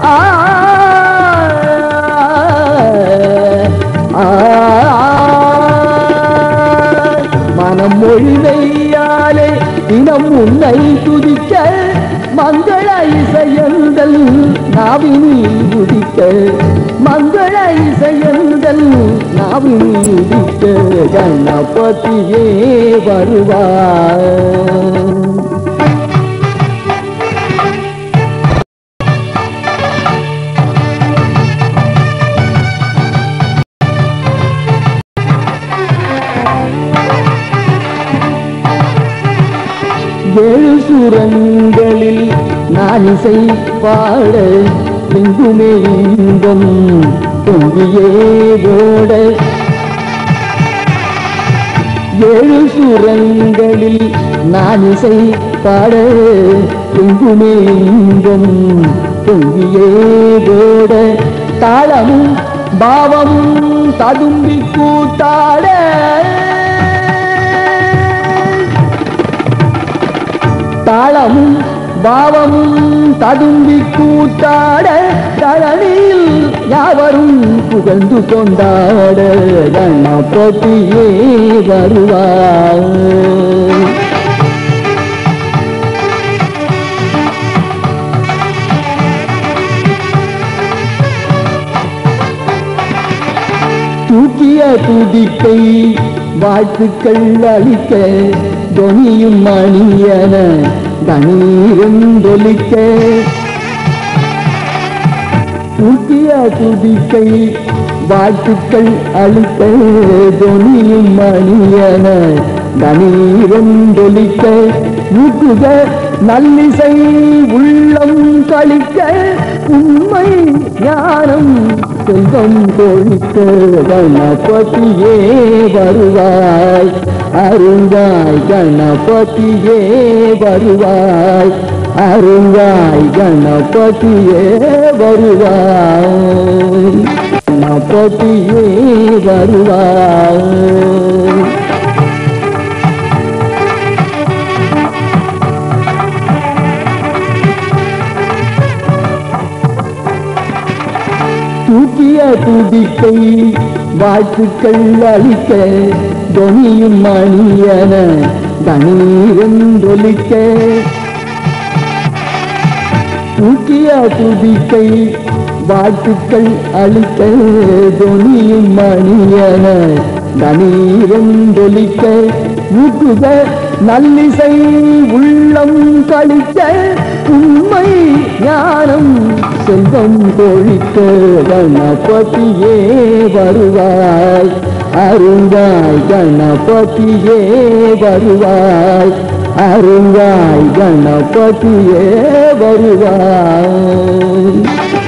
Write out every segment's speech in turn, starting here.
ஆ ஆ, மனம் மொழிவையாலே தினம் உன்னை துதிக்க மங்கள இசையந்தல் நாவினில் உதிக்க மங்கள இசையந்தல் நாவினில் உதிக்க கணபதியே வருவார் ஏழு சுரங்களில் நான் இசை பாட எங்குமே இன்பம் பொங்கியே ஓட ஏழு சுரங்களில் நான் இசை பாட எங்குமே இன்பம் பொங்கியே ஓட தாளமும் பாவமும் ததும்பி கூத்தாட தாளமும் பாவமும் ததும்பி கூத்தாட தரணியில் யாவரும் புகழ்ந்து கொண்டாட கணபதியே வருவார் தூக்கிய துதிக்கை வாழ்த்துக்கள் அளிக்க தொனியும் மணியன தனீரந்தொலிக்க தூக்கிய துதிக்கை வாழ்த்துக்கள் அளிக்க தொனியும் மணியன தனீரந்தொலிக்க ஊக்குக நல்லிசை உள்ளம் கழிக்க உண்மை ஞானம் செல்வம் கொழிக்க கணபதியே வருவாய் அருங்காய் கணபதியே வருவாய் அருங்காய் கணபதியே வருவாய் கணபதியே வருவாய் தூக்கிய துதிக்கை வாழ்த்துக்கள் அளிக்க தொனியும் மணியன தனீரந்தொலிக்க தூக்கிய துதிக்கை வாழ்த்துக்கள் அளிக்க தொனியும் மணியன தனீரந்தொலிக்க ஊக்குக நல்லிசை உள்ளம் கழிக்க உண்மை ஞானம் செல்வம் கொழிக்க கணபதியே வருவாய் அருங்காய் கணபதியே வருவாய் அருங்காய் கணபதியே வருவாய்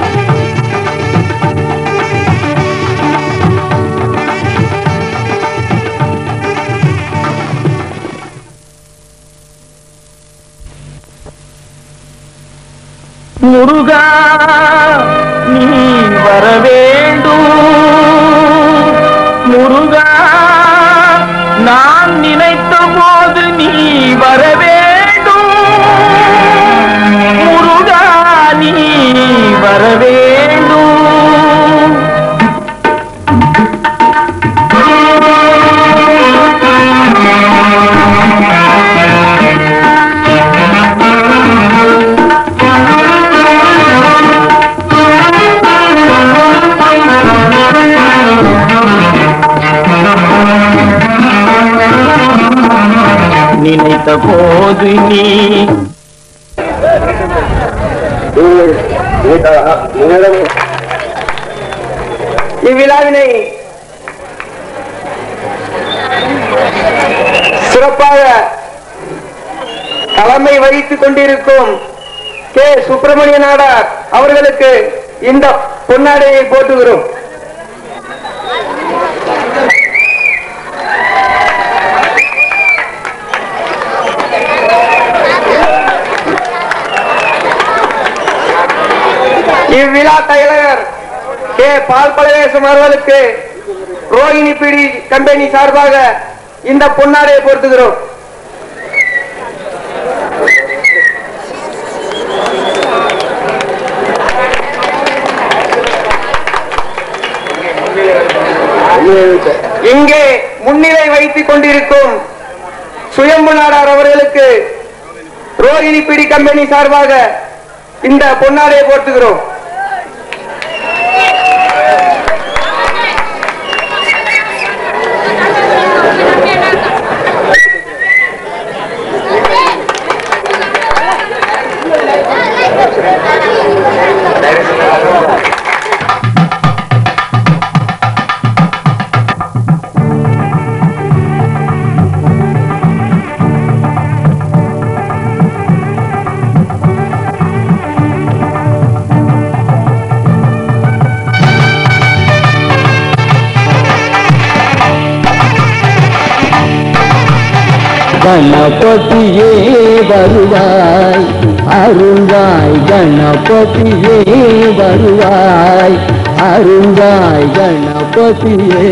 முருகா நீ வர வேண்டும் முருகா நான் நினைத்த போது நீ வர வேண்டும் முருகா நீ வர வேண்டும் நினைத்த போது நீ இவ்விழாவினை சிறப்பாக தலைமை வகித்துக் கொண்டிருக்கும் கே சுப்பிரமணிய நாடார் அவர்களுக்கு இந்த பொன்னாடையை போட்டுகிறோம் இவ்விழா செயலர் கே பால் பலவேசம் அவர்களுக்கு ரோஹிணி பிடி கம்பெனி சார்பாக இந்த பொன்னாடையை பொருத்துகிறோம் இங்கே முன்னிலை வைத்துக் கொண்டிருக்கும் சுயம்பு நாடார் அவர்களுக்கு ரோகிணி பிடி கம்பெனி சார்பாக இந்த பொன்னாடையை போர்த்துகிறோம் கணபதியே வருவாய் அருள்வாய் கணபதியே வருவாய் அருள்வாய் கணபதியே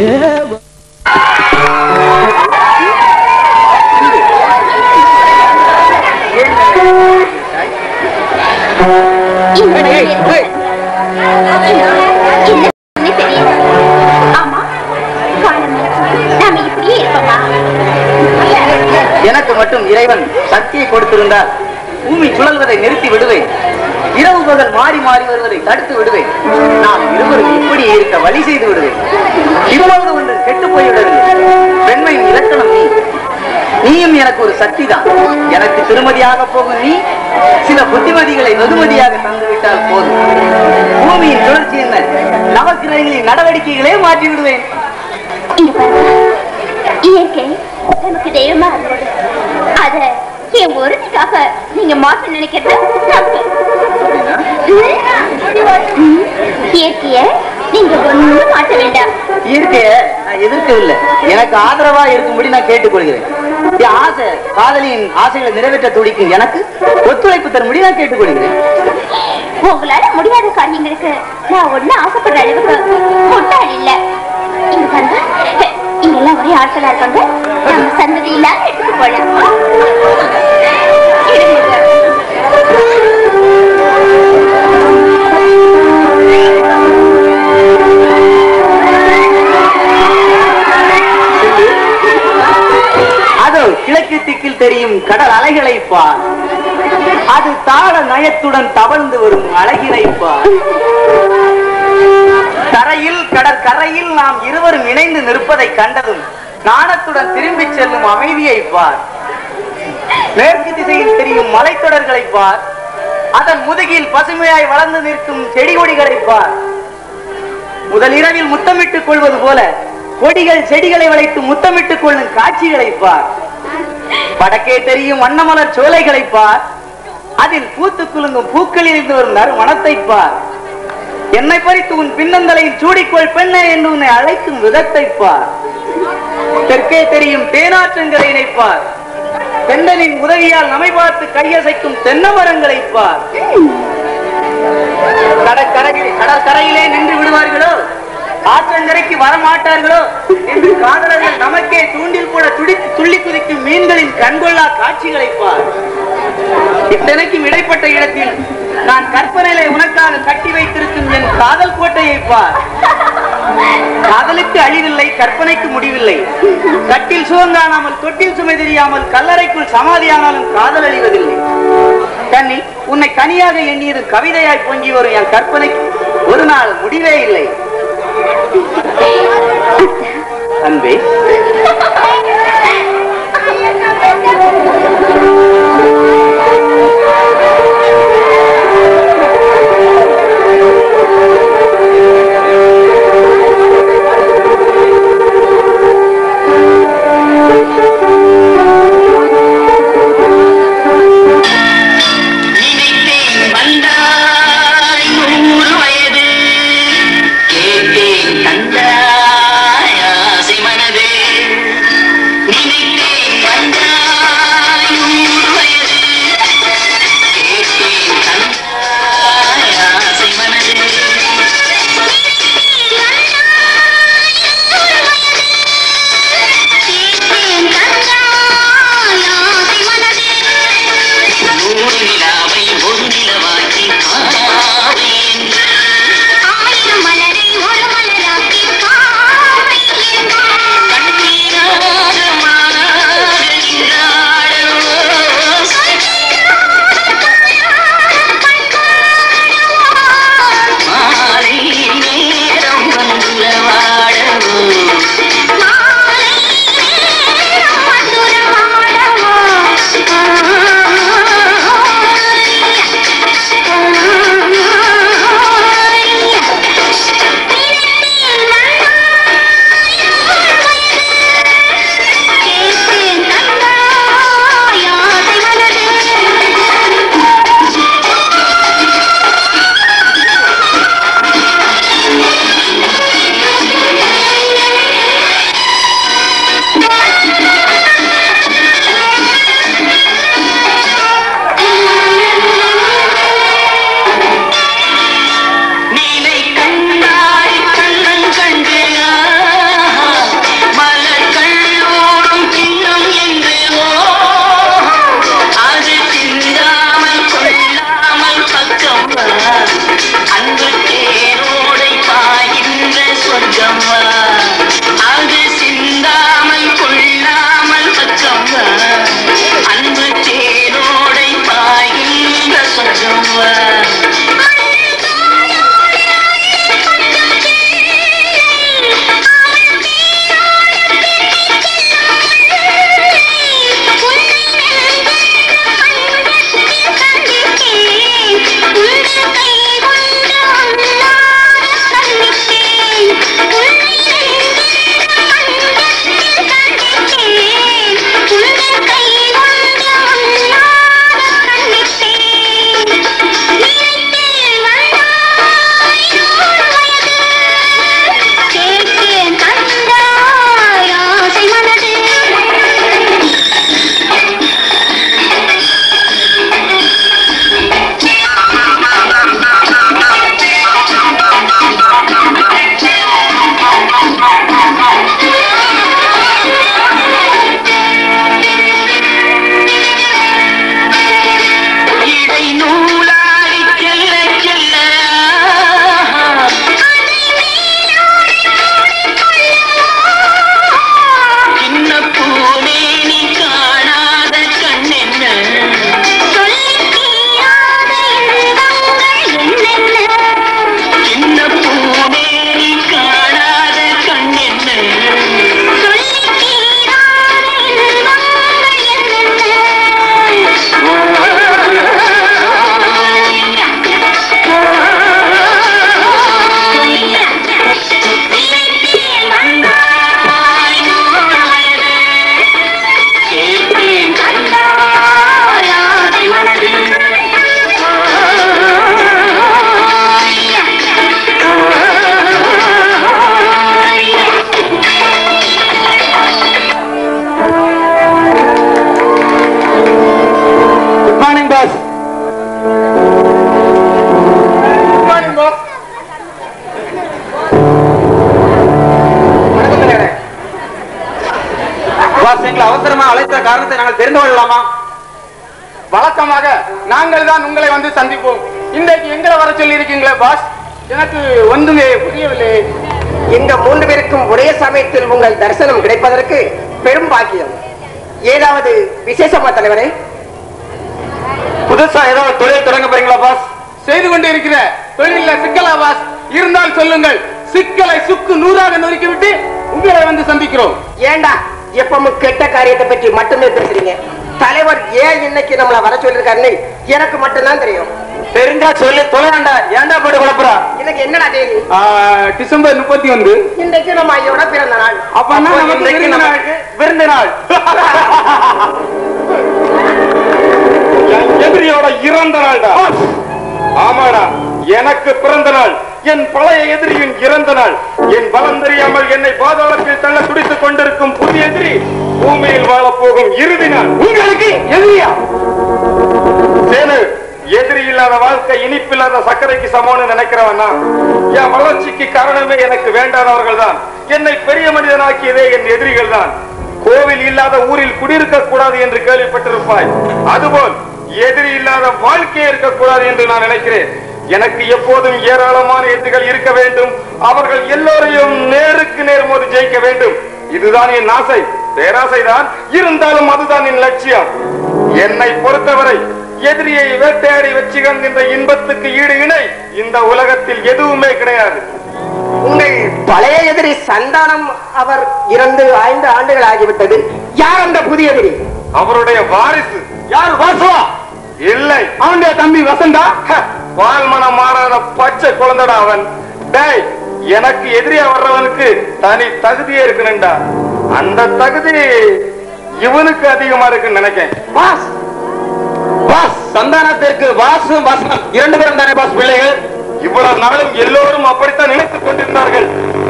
என்ன தெரியல ஆமா காலமே நாம இப்படியே இருப்போமா எனக்கு மட்டும் இறைவன் சக்தியை கொடுத்திருந்தால் பூமி சுழல்வதை நிறுத்தி விடுவேன் இரவு பகல் மாறி மாறி வருவதை தடுத்து விடுவேன் நாம் இருவரும் இப்படி இருக்க வழி செய்து விடுவேன் இப்பொழுது ஒன்று கெட்டு போய்விடவில்லை பெண்மையின் இலக்கணம் நீ நீயும் எனக்கு ஒரு சக்தி தான் எனக்கு திருமதியாக போகும் நீ சில புத்திமதிகளை வெகுமதியாக தந்துவிட்டால் போதும் பூமியின் சுழற்சி என்ன நவக்கிரகங்களின் நடவடிக்கைகளே மாற்றி விடுவேன் இங்க பாருங்க இயற்கை நமக்கு தெய்வமா இருந்தது அத என் ஒருத்திக்காக நீங்க மாற்ற நினைக்கிறது தப்பு ம், இயற்கைய நீங்க ஒண்ணும் மாற்ற வேண்டாம் இயற்கைய நான் எதிர்க்கவில்லை எனக்கு ஆதரவா இருக்கும்படி நான் கேட்டுக்கொள்கிறேன் என் ஆசை காதலியின் ஆசைகளை நிறைவேற்ற துடிக்கும் எனக்கு ஒத்துழைப்பு தரும்படி நான் கேட்டுக்கொள்கிறேன் உங்களால முடியாத காரியங்களுக்கு நான் ஒண்ணு ஆசைப்படுற அளவுக்கு முட்டாள் இல்ல இங்க பாருங்க இங்க எல்லாம் ஒரே ஆட்களா இருக்காங்க நம்ம சந்ததி இல்லாம எடுத்துட்டு போலாம் அதோ கிழக்கு திக்கில் தெரியும் கடல் அலைகளை பார் அது தாள நயத்துடன் தவழ்ந்து வரும் அழகினை பார் தரையில் கடற்கரையில் நாம் இருவரும் இணைந்து நிற்பதை கண்டதும் நாணத்துடன் திரும்பிச் செல்லும் அமைதியை பார் மேற்கு திசையில் தெரியும் மலைத்தொடர்களை பார் அதன் முதுகில் பசுமையாய் வளர்ந்து நிற்கும் செடி கொடிகளை பார் முதல் இரவில் முத்தமிட்டுக் கொள்வது போல கொடிகள் செடிகளை வளைத்து முத்தமிட்டுக் கொள்ளும் காட்சிகளை பார் வடக்கே தெரியும் வண்ணமலர் சோலைகளை பார் அதில் பூத்து குலுங்கும் பூக்களில் இருந்து வரும் நறுமணத்தை பார் என்னை பறித்து உன் பின்னந்தலையில் சூடிக்கொள் பெண்ணே என்று உன்னை அழைக்கும் விதத்தை பார் தெற்கே தெரியும் தேனாற்றங்களை இணைப்பார் தென்னலின் உதவியால் நம்மை பார்த்து கையசைக்கும் தென்னை மரங்களை பார் கடற்கரையில் கடற்கரையிலே நின்று விடுவார்களோ ஆற்றங்கரைக்கு வரமாட்டார்களோ என்று காதலர்கள் நமக்கே தூண்டில் போட துடி துள்ளி குதிக்கும் மீன்களின் கண்கொள்ளா காட்சிகளை பார் இத்தனைக்கும் இடைப்பட்ட இடத்தில் நான் கற்பனையிலே உனக்காக கட்டி வைத்திருக்கும் என் காதல் கோட்டையை பார் காதலுக்கு அழிவில்லை கற்பனைக்கு முடிவில்லை கட்டில் சுகங்காணாமல் தொட்டில் சுமை தெரியாமல் கல்லறைக்குள் சமாதியானாலும் காதல் அழிவதில்லை கண்ணி உன்னை கனியாக எண்ணியது கவிதையாய் பொங்கி வரும் என் கற்பனைக்கு ஒரு நாள் முடிவே இல்லை அன்பே நினைத்தேன் வந்தாய் நூறு வயது கேட்டேன் தந்தாய் ஆசை மனதே நினைத்தேன் எங்களை அவசரமா அழைத்த காரணத்தை நாங்கள் தெரிந்து கொள்ளலாமா வழக்கமாக நாங்கள் தான் உங்களை வந்து சந்திப்போம் இன்றைக்கு எங்களை வர சொல்லி இருக்கீங்களே பாஸ் எனக்கு ஒன்றுமே புரியவில்லை எங்க மூன்று பேருக்கும் ஒரே சமயத்தில் உங்கள் தரிசனம் கிடைப்பதற்கு பெரும் பாக்கியம் ஏதாவது விசேஷமா தலைவரே புதுசா ஏதாவது தொழில் தொடங்க போறீங்களா பாஸ் செய்து கொண்டு இருக்கிற தொழில சிக்கலா பாஸ் இருந்தால் சொல்லுங்கள் சிக்கலை சுக்கு நூறாக நொறுக்கிவிட்டு உங்களை வந்து சந்திக்கிறோம் ஏண்டா எப்பவும் கெட்ட காரியத்தை பற்றி மட்டுமே பேசுறீங்க தலைவர் ஏன் இன்னைக்கு நம்மள வர சொல்லிருக்காருன்னு எனக்கு மட்டும்தான் தெரியும் தெரிஞ்சா சொல்லி தொலைண்டா ஏன்டா போட்டு குழப்புறா இன்னைக்கு என்னடா தேதி ஆ, டிசம்பர் முப்பத்தி ஒன்று இன்றைக்கு நம்ம ஐயோட பிறந்த நாள் அப்பன்னா அப்போ நமக்கு இன்றைக்கு விருந்து நாள். நமக்கு விருந்து நாள் என் எதிரியோட இறந்த நாள்டா ஆமாடா எனக்கு பிறந்த நாள் என் பழைய எதிரியின் இறந்த நாள் என் பலம் தெரியாமல் என்னை பாதாளத்தில் தள்ள துடித்துக் கொண்டிருக்கும் புதிய எதிரி பூமியில் வாழப் போகும் இறுதி நாள் உங்களுக்கு எதிரியா சேனு எதிரி இல்லாத வாழ்க்கை இனிப்பில்லாத சர்க்கரைக்கு சமம்னு நினைக்கிறவனா என் வளர்ச்சிக்கு காரணமே எனக்கு வேண்டாதவர்கள் தான் என்னை பெரிய மனிதனாக்கியதே என் எதிரிகள் தான் கோவில் இல்லாத ஊரில் குடியிருக்க கூடாது என்று கேள்விப்பட்டிருப்பாய் அதுபோல் எதிரி இல்லாத வாழ்க்கையே இருக்கக்கூடாது என்று நான் நினைக்கிறேன் எனக்கு எப்போதும் ஏராளமான எதிரிகள் இருக்க வேண்டும் அவர்கள் எல்லோரையும் நேருக்கு நேர் மோதி ஜெயிக்க வேண்டும் இதுதான் என் ஆசை பேராசைதான் இருந்தாலும் அதுதான் என் லட்சியம் என்னை பொறுத்தவரை எதிரியை வேட்டையாடி வச்சுகின்ற இன்பத்துக்கு ஈடு இணை இந்த உலகத்தில் எதுவுமே கிடையாது உங்கள் பழைய எதிரி சந்தானம் அவர் இறந்து ஐந்து ஆண்டுகள் ஆகிவிட்டது யார் அந்த புதிய எதிரி அவருடைய வாரிசு யார் வாசுவா இல்லை அவனுடைய தம்பி வசந்தா ஹ, பால்மனம் மாறாத பச்சை குழந்தைடா அவன் டேய் எனக்கு எதிரியா வர்றவனுக்கு தனி தகுதியே இருக்கணும்டா அந்த தகுதி இவனுக்கு அதிகமா இருக்குன்னு நினைக்கிறேன் பாஸ் பாஸ் சந்தானத்திற்கு வாசும் வசனம் இரண்டு பேரும் தானே பாஸ் பிள்ளைகள் இவ்வளவு நாளும் எல்லோரும் அப்படித்தான் நினைத்துக் கொண்டிருந்தார்கள்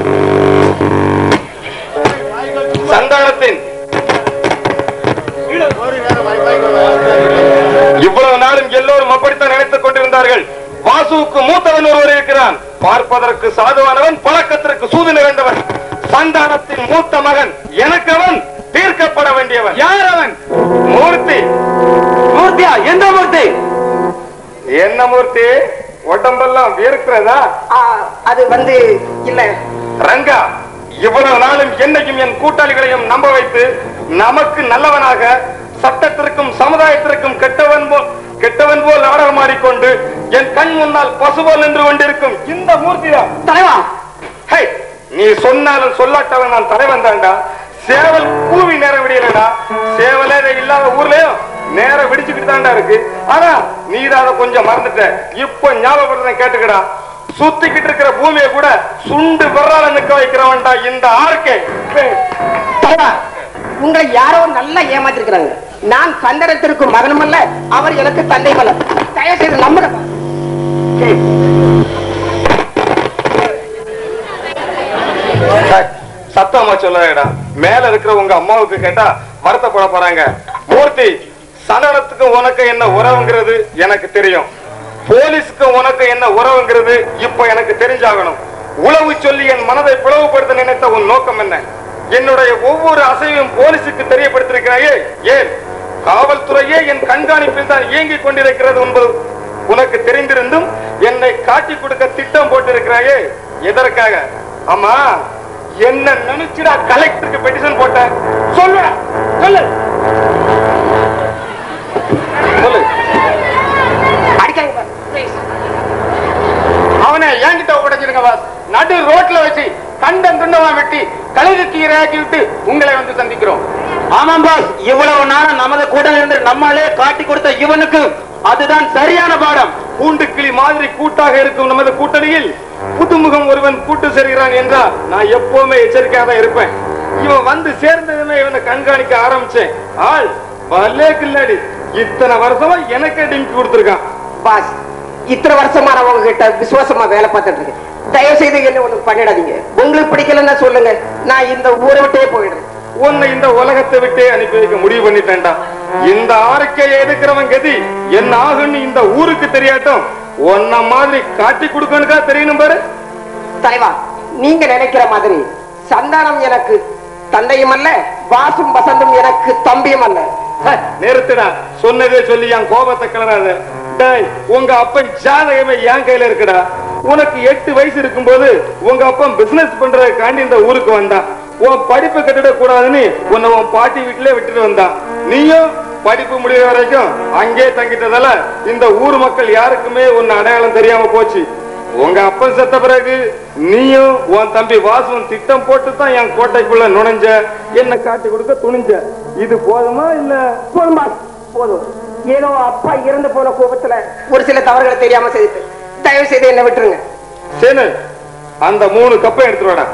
சந்தானத்தின் இவ்வளவு நாளும் எல்லோரும் அப்படித்தான் நினைத்துக் கொண்டிருந்தார்கள் வாசுவுக்கு மூத்தவன் ஒருவர் இருக்கிறான் பார்ப்பதற்கு சாதுவானவன் பழக்கத்திற்கு சூது நிறைந்தவன் சந்தானத்தின் மூத்த மகன் எனக்கு அவன் தீர்க்கப்பட வேண்டியவன் யார் அவன் மூர்த்தி மூர்த்தியா எந்த மூர்த்தி என்ன மூர்த்தி உடம்பெல்லாம் வீர்க்கிறதா ஆ, அது வந்து இல்ல ரங்கா இவ்வளவு நாளும் என்னையும் என் கூட்டாளிகளையும் நம்ப வைத்து நமக்கு நல்லவனாக சட்டத்திற்கும் சமுதாயத்திற்கும் கெட்டவன் போல் கெட்டவன் போல் நாடகமாடிக்கொண்டு என் கண் முன்னால் பசுபோல் நின்று கொண்டிருக்கும் இந்த மூர்த்திதான் தலைவா ஹே நீ சொன்னாலும் சொல்லாட்டவன் நான் தலைவன் தான்டா சேவல் கூவி நேரம் விடியலடா சேவலே இல்லாத ஊர்லயும் நேரம் விடிச்சுக்கிட்டு தான்டா இருக்கு ஆனா நீ தான் அதை கொஞ்சம் மறந்துட்ட இப்ப ஞாபகப்படுத்த கேட்டுக்கடா சுத்திக்கிட்டு இருக்கிற பூமியை கூட சுண்டு விரலால நிக்க வைக்கிறவன்டா இந்த ஆர்கே தலைவா உங்களை யாரோ நல்லா ஏமாத்திருக்கிறாங்க நான் சந்தனத்திற்கு மகனும் அல்ல அவர் எனக்கு தந்தை அல்ல தயவு செய்து நம்புங்க சத்தமா சொல்லாதடா மேல இருக்கிற உங்க அம்மாவுக்கு கேட்டா வருத்தப்பட போறாங்க மூர்த்தி சடலத்துக்கு உனக்கு என்ன உறவுங்கிறது எனக்கு தெரியும் போலீஸ்க்கு உனக்கு என்ன உறவுங்கிறது இப்ப எனக்கு தெரிஞ்சாகணும் உளவு சொல்லி என் மனதை பிளவுபடுத்த நினைத்த உன் நோக்கம் என்ன என்னுடைய ஒவ்வொரு அசைவையும் போலீசுக்கு தெரியப்படுத்திருக்கிறாயே ஏன் காவல்துறையே என் கண்காணிப்பில் தான் இயங்கிக் கொண்டிருக்கிறது என்பது உனக்கு தெரிந்திருந்தும் என்னை காட்டி கொடுக்க திட்டம் போட்டிருக்கிறாயே எதற்காக ஆமா என்ன நினைச்சுடா கலெக்டருக்கு பெட்டிஷன் போட்ட சொல்லுடா சொல்லு சொல்லு அடிக்காங்க பாரு. Please. அவனை என்கிட்ட ஒப்படைச்சிருங்க பாஸ் நடு ரோட்ல வச்சு கண்டம் துண்டமா வெட்டி கழுகு கீரையாக்கி விட்டு உங்களை வந்து சந்திக்கிறோம் ஆமாம் பாஸ் இவ்வளவு நேரம் நமது கூட இருந்து நம்மளே காட்டி கொடுத்த இவனுக்கு அதுதான் சரியான பாடம் கூண்டு கிளி மாதிரி கூட்டாக இருக்கும் நமது கூட்டணியில் புதுமுகம் ஒருவன் கூட்டு சேர்கிறான் என்றால் நான் எப்பவுமே எச்சரிக்கையாக தான் இருப்பேன் இவன் வந்து சேர்ந்ததுமே இவனை கண்காணிக்க ஆரம்பிச்சேன் ஆள் பல்லே கில்லாடி இத்தனை வருஷமா எனக்கே டிங்கி கொடுத்துருக்கான் பாஸ் இத்தனை வருஷமா நான் உங்ககிட்ட விசுவாசமா வேலை பார்த்துட்டு இருக்கேன் தயவு செய்து என்ன ஒண்ணு பண்ணிடாதீங்க உங்களுக்கு பிடிக்கலன்னா சொல்லுங்க நான் இந்த ஊரை விட்டே போயிடுறேன் உன்னை இந்த உலகத்தை விட்டே அனுப்பி வைக்க முடிவு பண்ணிட்டேன்டா இந்த ஆரோக்கிய எதுக்கிறவன் கதி என்ன ஆகுன்னு இந்த ஊருக்கு தெரியாட்டும் உன்ன மாதிரி காட்டி கொடுக்கணுக்கா தெரியணும் பாரு தலைவா நீங்க நினைக்கிற மாதிரி சந்தானம் எனக்கு தந்தையும் அல்ல வாசும் வசந்தும் எனக்கு தம்பியும் அல்ல ஹே, நிறுத்துடா சொன்னதே சொல்லி என் கோபத்தை கிளறாத டேய் உங்க அப்பன் ஜாதகமே என் கையில இருக்குடா உனக்கு எட்டு வயசு இருக்கும்போது உங்க அப்பன் பிசினஸ் பண்றதுக்காண்டி இந்த ஊருக்கு வந்தான் உன் படிப்பு கட்டிட கூடாதுன்னு உன்னை உன் பாட்டி வீட்டிலே விட்டுட்டு வந்தான் நீயும் படிப்பு முடிகிற வரைக்கும் அங்கே தங்கிட்டதால இந்த ஊர் மக்கள் யாருக்குமே உன்னை அடையாளம் தெரியாம போச்சு உங்க அப்பன் செத்த பிறகு நீயும் உன் தம்பி வாசுவும் திட்டம் போட்டு தான் என் கோட்டைக்குள்ள நுழைஞ்ச என்ன காட்டி கொடுக்க துணிஞ்ச இது போதுமா இல்ல போதும் பாஸ் போதும் ஏதோ அப்பா இறந்து போன கோபத்துல ஒரு சில தவறுகளை தெரியாம செய்து தயவு செய்து என்ன விட்டுருங்க சேனு அந்த மூணு கப்பை எடுத்துட்டு வாடா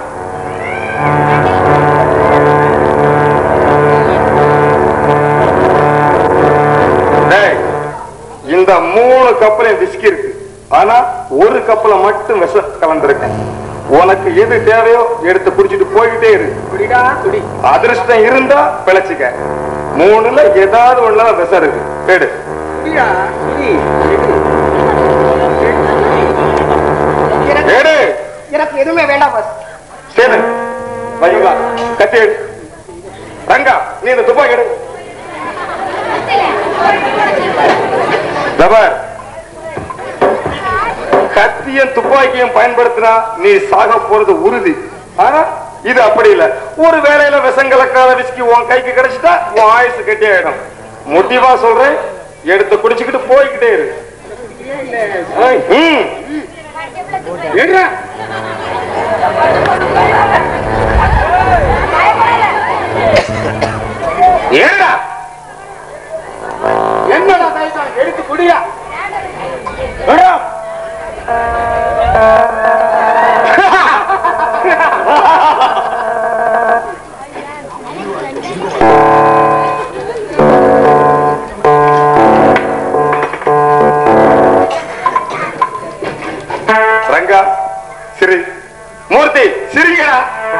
டேய், இந்த மூணு கப்பலையும் விஸ்கி இருக்கு ஆனா ஒரு கப்பல மட்டும் விஷம் கலந்துருக்கேன் உனக்கு எது தேவையோ எடுத்து குடிச்சிட்டு போய்கிட்டே இரு குடிடா குடி அதிர்ஷ்டம் இருந்தா பிழைச்சிக்க மூணுல ஏதாவது ஒண்ணுல விஷம் இருக்கு எடு குடிடா குடி எனக்கு- எடு எனக்கு எதுவுமே வேண்டாம் பாஸ் சேனு வைங்களா கத்தி எடு ரங்கா நீ இந்த துப்பாக்கி எடு தபர் கத்தியும் துப்பாக்கியும் பயன்படுத்தினா நீ சாக போறது உறுதி ஆனா இது அப்படி இல்ல ஒரு வேலையில விஷம் கலக்காத விஸ்கி உன் கைக்கு கிடைச்சிட்டா உன் ஆயுசு கட்டி ஆயிடும் முடிவா சொல்றேன் எடுத்து குடிச்சுக்கிட்டு போய்கிட்டே இரு ஏய், ம். எடுடா. ஏடா என்னடா தைசான் எடுத்து குடியா ரங்கா சிரி மூர்த்தி சிரிக்கடா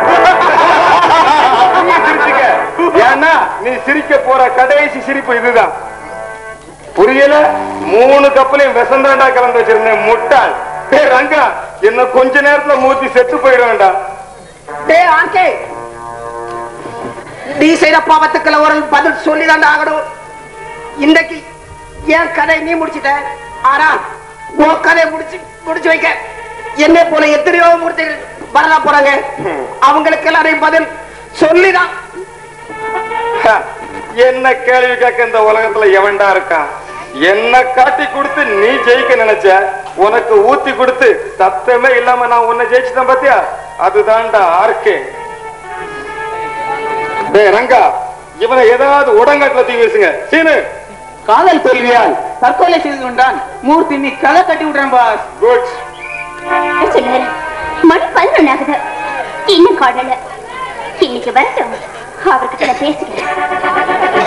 நீ சிரிச்சுக்க. ஏன்னா நீ சிரிக்க போற கடைசி சிரிப்பு இதுதான் புரியல மூணு கப்பலையும் விசந்தாண்டா கலந்து வச்சிருந்தேன் முட்டாள் டேய் ரங்கா என்ன கொஞ்ச நேரத்துல மூர்த்தி செத்து போயிட வேண்டாம் டே ஆண்டே நீ செய்த பாவத்துக்களை ஒரு பதில் சொல்லிதான் ஆகணும் இன்றைக்கு என் கதை நீ முடிச்சிட்ட ஆனா உன் கதையை முடிச்சு முடிச்சு வைக்க என்னை போல எத்தனையோ மூர்த்திகள் வரலாம் போறாங்க அவங்களுக்கு எல்லாரையும் பதில் சொல்லிதான் ஹ, என்ன கேள்வி கேட்க இந்த உலகத்துல எவன்டா இருக்கான் என்ன காட்டி கொடுத்து நீ ஜெயிக்க நினைச்ச உனக்கு ஊத்தி கொடுத்து சத்தமே இல்லாம நான் உன்னை ஜெயிச்சுட்டேன் பாத்தியா அதுதான்டா ஆர்கே டேய் ரங்கா இவனை ஏதாவது உடங்காட்டுல தூக்கி வீசுங்க சீனு காதல் தோல்வியால் தற்கொலை செய்து கொண்டான் மூர்த்தி நீ கதை கட்டி விடுறேன் பாஸ் குட் சொன்னாரு மணி பதினொன்னு ஆகுது இன்னும் காணல இன்னைக்கு வரட்டும் அவர்கிட்ட நான் பேசுகிறேன்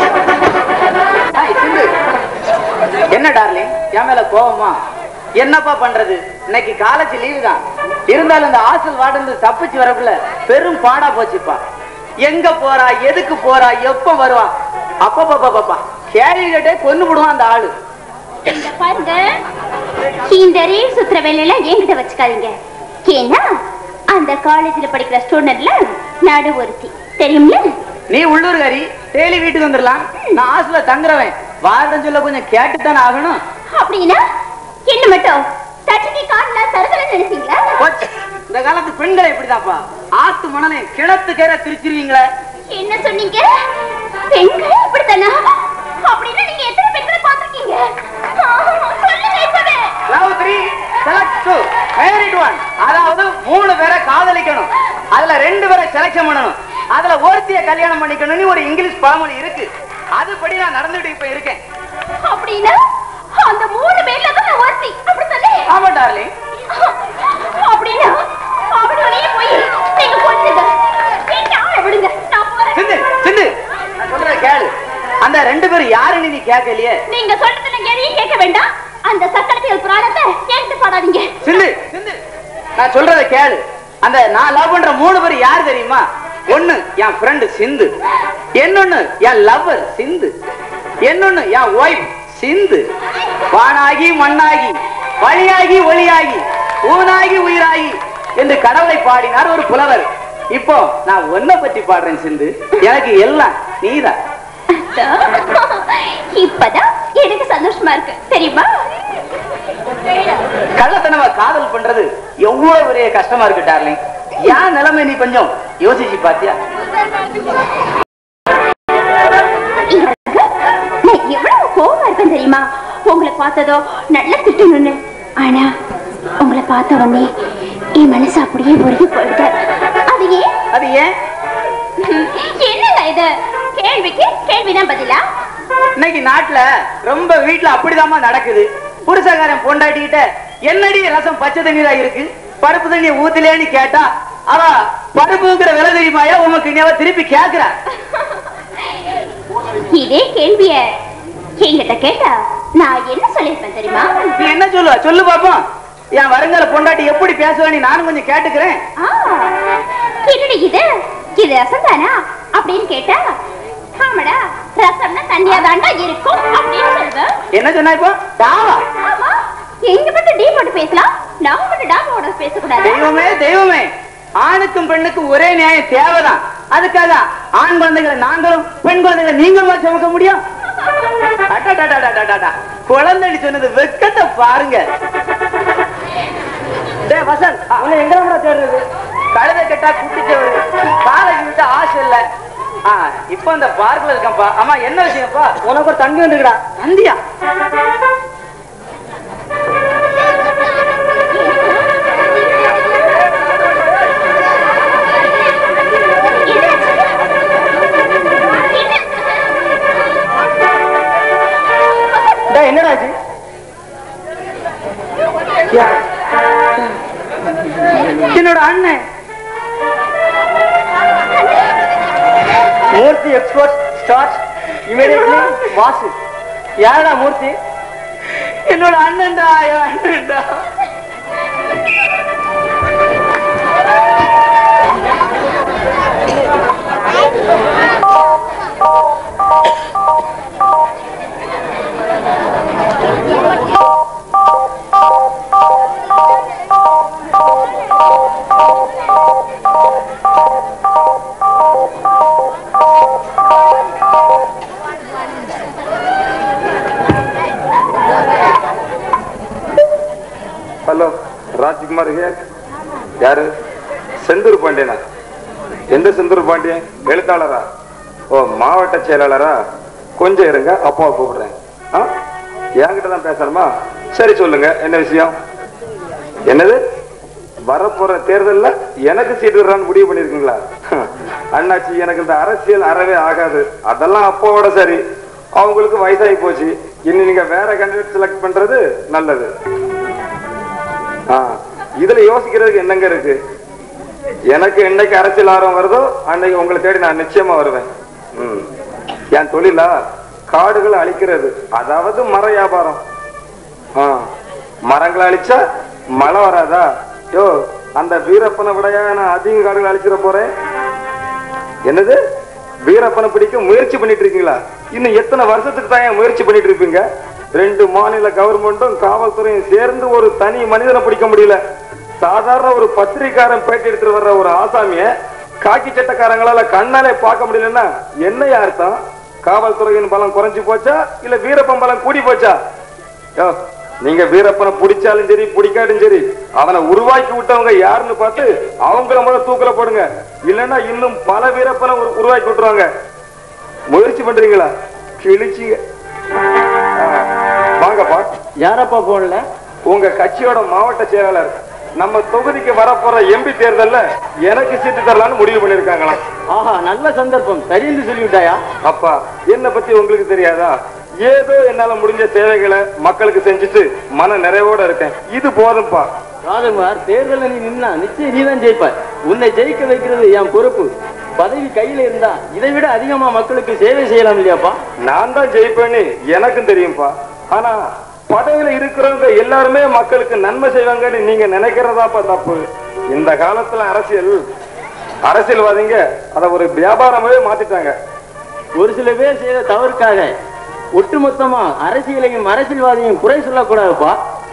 என்ன டார்லிங் என் மேல கோவமா என்னப்பா பண்றது இன்னைக்கு காலேஜ் லீவு தான் இருந்தாலும் இந்த ஹாஸ்டல் வார்டு தப்பிச்சு வரக்குள்ள பெரும் பாடா போச்சுப்பா எங்க போறா எதுக்கு போறா எப்ப வருவா அப்பா பாப்பா கேள்வி கேட்டே கொண்டு விடுவான் அந்த ஆளு இந்த பாருங்க இந்த ரீல் சுத்துற வேலையெல்லாம் என்கிட்ட வச்சுக்காதீங்க ஏன்னா அந்த காலேஜ்ல படிக்கிற ஸ்டூடெண்ட்ல நடு ஒருத்தி தெரியும்ல நீ உள்ளூர்காரி டெய்லி வீட்டுக்கு வந்துடலாம் நான் ஹாஸ்டல்ல தங்குறவன் வார்டன் சொல்ல கொஞ்சம் கேட்டுத்தானே ஆகணும் அப்படின்னா என்ன மட்டும் தட்டிக்கு காட்டுல தருதல நினைச்சீங்களா போச்சு. இந்த காலத்து பெண்களை எப்படிதான்ப்பா ஆத்து மணலை கிணத்து கேற திருச்சிருவீங்களே என்ன சொன்னீங்க பெண்கள் இப்படித்தானா அப்படின்னா நீங்க எத்தனை பெண்களை பார்த்திருக்கீங்க சொல்லுங்க இப்பவே love three select two married one அதாவது மூணு பேரை காதலிக்கணும் அதுல ரெண்டு பேரை செலக்ஷன் பண்ணணும் அதுல ஒருத்திய கல்யாணம் பண்ணிக்கணும்னு ஒரு இங்கிலீஷ் பழமொழி இருக்கு அதுபடி நான் நடந்துட்டு இப்ப இருக்கேன் அப்படின்னா அந்த மூணு பேர்ல தான் நான் ஒருத்தி அப்படி சொல்லி ஆமா டார்லிங் அப்படின்னா அவர்களையும் போய் நீங்க கொண்டுங்க என்ன ஆள விடுங்க நான் போறேன் சிந்து சிந்து நான் சொல்றத கேளு அந்த ரெண்டு பேரும் யாருன்னு நீ கேட்கலையே நீங்க சொல்றதுல எதையும் கேட்க வேண்டாம் அந்த சக்கரத்தியல் புராணத்தை என்கிட்ட பாடாதீங்க சிந்து சிந்து நான் சொல்றத கேளு அந்த நான் லவ் பண்ற மூணு பேர் யார் தெரியுமா ஒண்ணு என் ஃப்ரெண்டு சிந்து என்னொன்னு என் லவ்வர் சிந்து என்னொன்னு என் ஒய்ஃப் சிந்து வானாகி மண்ணாகி வழியாகி ஒளியாகி ஊனாகி உயிராகி என்று கடவுளை பாடினார் ஒரு புலவர் இப்போ நான் ஒன்ன பத்தி பாடுறேன் சிந்து எனக்கு எல்லாம் நீதான் இப்பதான் எனக்கு சந்தோஷமா இருக்கு தெரியுமா கள்ளத்தனமா காதல் பண்றது எவ்வளவு பெரிய கஷ்டமா இருக்கு டார்லிங் ஏன் நிலைமை நீ கொஞ்சம் யோசிச்சு பாத்தியா இங்க பாருங்க, நான் எவ்வளவு கோவமா இருக்கேன் தெரியுமா உங்களை பார்த்ததோ நல்லா திட்டணும்னு ஆனா உங்களை பார்த்த உடனே என் மனசு அப்படியே உருகி போயிடுது அது ஏன் அது ஏன் என்னங்க இது கேள்விக்கு கேள்விதான் பதிலா இன்னைக்கு நாட்டுல ரொம்ப வீட்டுல அப்படிதாம்மா நடக்குது புருஷகாரன் பொண்டாட்டிக்கிட்ட என்னடி ரசம் பச்சை தண்ணீரா இருக்கு பருப்பு தண்ணியை ஊத்தலேன்னு கேட்டா அவ பருப்புங்கிற விலை தெரியுமாயா உமக்கு நீ அவ திருப்பி கேக்குறா இதே கேள்விய என்கிட்ட கேட்டா நான் என்ன சொல்லிருப்பேன் தெரியுமா நீ என்ன சொல்லுவ சொல்லு பாப்போம் என் வருங்கால பொண்டாட்டி எப்படி பேசுவான்னு நானும் கொஞ்சம் கேட்டுக்கிறேன் ஆ, என்னடி இது இது ரசம் தானா அப்படின்னு கேட்டா ஆமாடா ரசம்னா தண்ணியா தாண்டா இருக்கும் அப்படின்னு சொல்லுவேன் என்ன சொன்னா இப்போ தாவா ஆமா எங்க மட்டும் டீ போட்டு பேசலாம் நாம மட்டும் டாபாவோட பேசக்கூடாது தெய்வமே தெய்வமே ஆணுக்கும் பெண்ணுக்கும் ஒரே நியாயம் தேவைதான் அதுக்காக ஆண் குழந்தைகளை நாங்களும் பெண் குழந்தைகளை நீங்களும் சுமக்க முடியும் அடடடடடடடா. குழந்தைன்னு சொன்னது வெக்கத்தை பாருங்க டேய் வசந்த் உன்னை எங்க தேடுறது கழுதை கட்டா குட்டிச்சவரு காலேஜ் விட்டு ஆசை இல்ல ஆ, இப்ப அந்த பார்க்ல இருக்கேன்ப்பா ஆமா என்ன விஷயம்ப்பா உனக்கு ஒரு தம்பி வந்துக்குடா தந்தியா டேய், என்னடா ஆச்சு யா. என்னோட அண்ணன் Murthy export start immediately Vasu யாரடா மூர்த்தி என்னோட அண்ணன்டா என் அண்ணன்டா ஹலோ ராஜ்குமார் ஹியர் யாரு செந்தூர் பாண்டியனா எந்த செந்தூர் பாண்டியன் எழுத்தாளரா ஓ மாவட்ட செயலாளரா கொஞ்சம் இருங்க அப்பாவை கூப்பிடுறேன் ஆ என்கிட்ட தான் பேசணுமா சரி சொல்லுங்க என்ன விஷயம் என்னது வரப்போற தேர்தல்ல எனக்கு சீட்டு விடுறான்னு முடிவு பண்ணிருக்கீங்களா அண்ணாச்சி எனக்கு இந்த அரசியல் அறவே ஆகாது அதெல்லாம் அப்பாவோட சரி அவங்களுக்கு வயசாகி போச்சு இனி நீங்க வேற கேண்டிடேட் செலக்ட் பண்றது நல்லது ஆ, இதுல யோசிக்கிறதுக்கு என்னங்க இருக்கு எனக்கு என்னைக்கு அரசியல் ஆர்வம் வருதோ அன்னைக்கு உங்களை தேடி நான் நிச்சயமா வருவேன் ம். என் தொழிலா காடுகளை அழிக்கிறது அதாவது மர வியாபாரம் ஆ, மரங்களை அழிச்சா மழை வராதா யோ அந்த வீரப்பனை விடையா நான் அதிக காடுகளை அழிச்சிட போறேன் என்னது வீரப்பனை பிடிக்க முயற்சி பண்ணிட்டு இருக்கீங்களா இன்னும் எத்தனை வருஷத்துக்கு தான் ஏன் முயற்சி பண்ணிட்டு இருப்பீங்க ரெண்டு மாநில கவர்மெண்ட்டும் காவல்துறையும் சேர்ந்து ஒரு தனி மனிதனை பிடிக்க முடியல சாதாரண ஒரு பத்திரிக்காரன் பேட்டி எடுத்துட்டு வர்ற ஒரு ஆசாமிய காக்கி சட்டக்காரங்களால கண்ணாலே பார்க்க முடியலன்னா என்ன அர்த்தம் காவல்துறையின் பலம் குறைஞ்சு போச்சா இல்ல வீரப்பன் பலம் கூடி போச்சா யோ, நீங்க வீரப்பனை பிடிச்சாலும் சரி பிடிக்காட்டும் சரி அவனை உருவாக்கி விட்டவங்க யாருன்னு பார்த்து அவங்கள முதல்ல தூக்கல போடுங்க இல்லைன்னா இன்னும் பல வீரப்பனை உரு- உருவாக்கி விட்டுருவாங்க முயற்சி பண்றீங்களா கிழிச்சிங்க ஆ, வாங்கப்பா யாரப்பா போன்ல உங்க கட்சியோட மாவட்ட செயலாளர் நம்ம தொகுதிக்கு வரப்போற எம்பி தேர்தல்ல எனக்கு சீட்டு தரலான்னு முடிவு பண்ணிருக்காங்களாம் ஆஹா நல்ல சந்தர்ப்பம் சரின்னு சொல்லிவிட்டாயா அப்பா என்ன பத்தி உங்களுக்கு தெரியாதா ஏதோ என்னால முடிஞ்ச சேவைகளை மக்களுக்கு செஞ்சுட்டு மன நிறைவோட இருக்கேன் இது போதும்பா ராஜகுமார் தேர்தலில் நீ நின்னா நிச்சயம் நீதான் ஜெயிப்ப உன்னை ஜெயிக்க வைக்கிறது என் பொறுப்பு பதவி கையில இருந்தா இதை விட அதிகமா மக்களுக்கு சேவை செய்யலாம் இல்லையாப்பா நான் தான் ஜெயிப்பேன்னு எனக்கும் தெரியும்பா ஆனா பதவியில இருக்கிறவங்க எல்லாருமே மக்களுக்கு நன்மை செய்வாங்கன்னு நீங்க நினைக்கிறதாப்பா தப்பு இந்த காலத்துல அரசியல் அரசியல்வாதிங்க அதை ஒரு வியாபாரமாவே மாத்திட்டாங்க ஒரு சில பேர் செய்த தவறுக்காக ஒட்டுமொத்தமா அரசியலையும் அரசியல்வாதியும் குறை சொல்லக்கூடாதுப்பா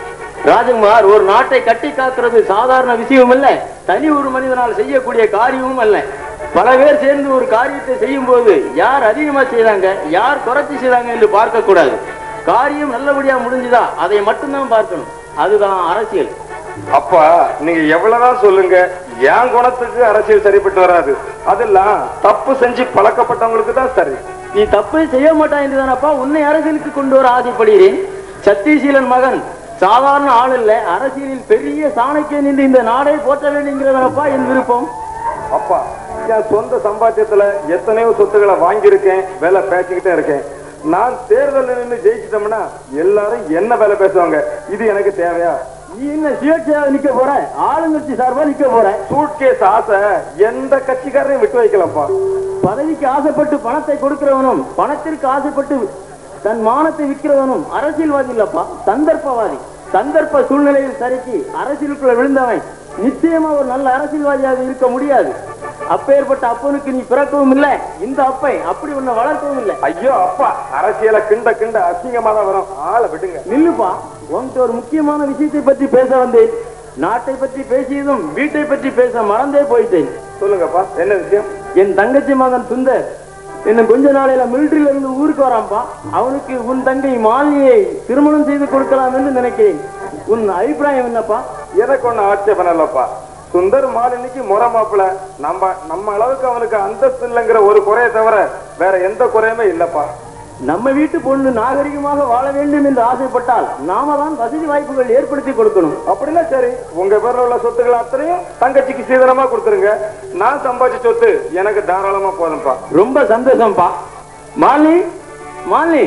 ராஜகுமார் ஒரு நாட்டை கட்டி காக்கிறது சாதாரண விஷயம் அல்ல தனி ஒரு மனிதனால் செய்யக்கூடிய காரியமும் அல்ல பல பேர் சேர்ந்து ஒரு காரியத்தை செய்யும் போது யார் அதிகமா செய்றாங்க யார் குறைச்சி செய்றாங்க என்று பார்க்க கூடாது காரியம் நல்லபடியா முடிஞ்சுதா அதை மட்டும்தான் பார்க்கணும் அதுதான் அரசியல் அப்பா நீங்க எவ்வளவுதான் சொல்லுங்க என் குணத்துக்கு அரசியல் சரிப்பட்டு வராது அதெல்லாம் தப்பு செஞ்சு பழக்கப்பட்டவங்களுக்கு தான் சரி நீ தப்பே செய்ய மாட்டாய் என்றுதானப்பா உன்னை அரசியலுக்கு கொண்டு வர ஆசைப்படுகிறேன் சத்தியசீலன் மகன் சாதாரண ஆள் இல்ல அரசியலில் பெரிய சாணக்கியன் என்று இந்த நாடே போற்ற வேண்டுங்கிறதானப்பா என் விருப்பம் அப்பா என் சொந்த சம்பாத்தியத்துல எத்தனையோ சொத்துக்களை வாங்கியிருக்கேன் வேலை பேசிக்கிட்டே இருக்கேன் நான் தேர்தலில் நின்று ஜெயிச்சிட்டோம்னா எல்லாரும் என்ன வேலை பேசுவாங்க இது எனக்கு தேவையா நீ என்ன சுயேட்சையாக நிக்க போற ஆளுங்கட்சி சார்பா நிக்க போற சூட்கேஸ் ஆசை எந்த கட்சிக்காரரையும் விட்டு வைக்கலப்பா பதவிக்கு ஆசைப்பட்டு பணத்தை கொடுக்கிறவனும் பணத்திற்கு ஆசைப்பட்டு தன் மானத்தை விற்கிறவனும் அரசியல்வாதி இல்லப்பா சந்தர்ப்பவாதி சந்தர்ப்ப சூழ்நிலையில் சறுக்கி அரசியலுக்குள்ள விழுந்தவன் நிச்சயமா ஒரு நல்ல அரசியல்வாதியாக இருக்க முடியாது அப்பேற்பட்ட அப்பனுக்கு நீ பிறக்கவும் இல்லை இந்த அப்பை அப்படி உன்னை வளர்க்கவும் இல்லை ஐயோ அப்பா அரசியலை கிண்ட கிண்ட அசிங்கமா தான் வரும் ஆளை விடுங்க நில்லுப்பா உன்கிட்ட ஒரு முக்கியமான விஷயத்தை பற்றி பேச வந்தேன் நாட்டை பற்றி பேசியதும் வீட்டை பற்றி பேச மறந்தே போயிட்டேன் சொல்லுங்கப்பா என்ன விஷயம் என் தங்கச்சி மகன் சுந்தர் இன்னும் கொஞ்ச நாளையில மிலிட்டரியில இருந்து ஊருக்கு வரான்ப்பா அவனுக்கு உன் தங்கை மாலினியை திருமணம் செய்து கொடுக்கலாம் என்று நினைக்கிறேன் உன் அபிப்பிராயம் என்னப்பா எனக்கு ஒண்ணு ஆட்சேபம் இல்லப்பா சுந்தர் மாலினிக்கு முறை மாப்பிள நம்ம நம்ம அளவுக்கு அவனுக்கு அந்தஸ்து இல்லைங்கிற ஒரு குறையை தவிர வேற எந்த குறையுமே இல்லப்பா நம்ம வீட்டு பொண்ணு நாகரிகமாக வாழ வேண்டும் என்று ஆசைப்பட்டால் நாம தான் வசதி வாய்ப்புகள் ஏற்படுத்தி கொடுக்கணும் அப்படின்னா சரி உங்க பேர்ல உள்ள சொத்துக்கள் அத்தனையும் தங்கச்சிக்கு சீதனமா கொடுத்துருங்க நான் சம்பாதிச்ச சொத்து எனக்கு தாராளமா போதும்பா ரொம்ப சந்தோஷம்ப்பா மாலினி மாலினி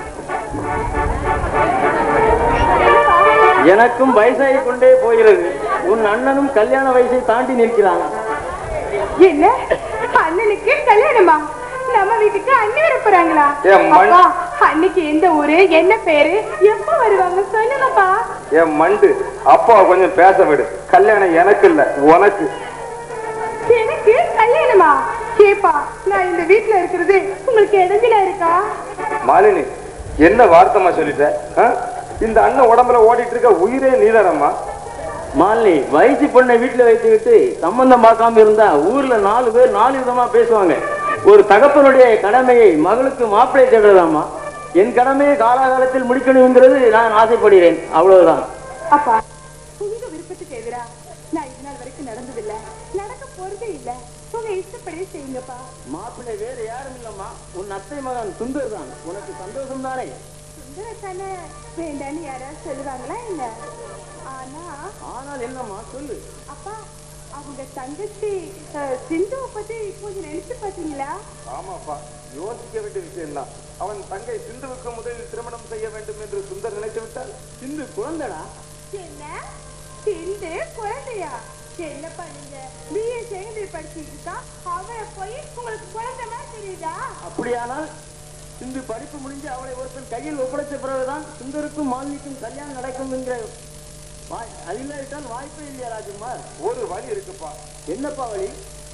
எனக்கும் வயசாகி கொண்டே போகிறது உன் அண்ணனும் கல்யாண வயசை தாண்டி நிற்கிறான் என்ன அண்ணனுக்கு கல்யாணமா நம்ம வீட்டுக்கு அண்ணி வர போறாங்களா ஏன் மண்- அப்பா, அன்னைக்கு எந்த ஊரு என்ன பேரு எப்ப வருவாங்க சொல்லுங்கப்பா என் மண்டு அப்பா கொஞ்சம் பேச விடு கல்யாணம் எனக்கு இல்ல உனக்கு எனக்கு கல்யாணமா கேப்பா நான் இந்த வீட்ல இருக்கிறது உங்களுக்கு இடைஞ்சலா இருக்கா மாலினி என்ன வார்த்தைமா சொல்லிட்ட ஆ? இந்த அண்ணன் உடம்புல ஓடிட்டு இருக்க உயிரே நீதானம்மா மாலினி வயசு பொண்ணை வீட்டுல வைத்துக்கிட்டு சம்பந்தம் பார்க்காம இருந்தா ஊர்ல நாலு பேர் நாலு விதமா பேசுவாங்க ஒரு தகப்பனுடைய கடமையை மகளுக்கு மாப்பிள்ளை தேடுறதாம்மா என் கடமையை காலாகாலத்தில் முடிக்கணுங்கிறது நான் ஆசைப்படுகிறேன் அவ்வளவுதான் அப்பா உங்க விருப்பத்துக்கு எதிரா நான் இது நாள் வரைக்கும் நடந்ததில்ல நடக்க போறதே இல்ல உங்க இஷ்டப்படியே செய்யுங்கப்பா மாப்பிள்ளை வேற யாரும் இல்லம்மா உன் அத்தை மகன் சுந்தர் தான் உனக்கு சந்தோஷம் தானே சுந்தரத்தானே வேண்டான்னு யாராவது சொல்லுவாங்களா என்ன ஆனா ஆனால் என்னம்மா சொல்லு அப்பா அவங்க தங்கச்சி அஹ், சிந்துவை பத்தி கொஞ்சம் நினைச்சு பாத்தீங்களா ஆமாப்பா யோசிக்க வேண்டிய விஷயம் தான் அவன் தங்கை சிந்துவுக்கு முதலில் திருமணம் செய்ய வேண்டும் என்று சுந்தர் நினைத்து விட்டால் சிந்து குழந்தைடா என்ன சிந்து குழந்தையா என்னப்பா நீங்க பிஏ செகண்டரி படிச்சுட்டு இருக்கா அவளை போய் உங்களுக்கு குழந்தை மாதிரி தெரியுதா அப்படியானால் சிந்து படிப்பு முடிஞ்சு அவளை ஒருத்தன் கையில் ஒப்படைச்ச பிறகுதான் சுந்தருக்கும் மாலினிக்கும் கல்யாணம் நடக்கும் என்கிற வாய் அது இல்லாவிட்டால் வாய்ப்பே இல்லையா ராஜகுமார் ஒரு வழி இருக்குப்பா என்னப்பா வழி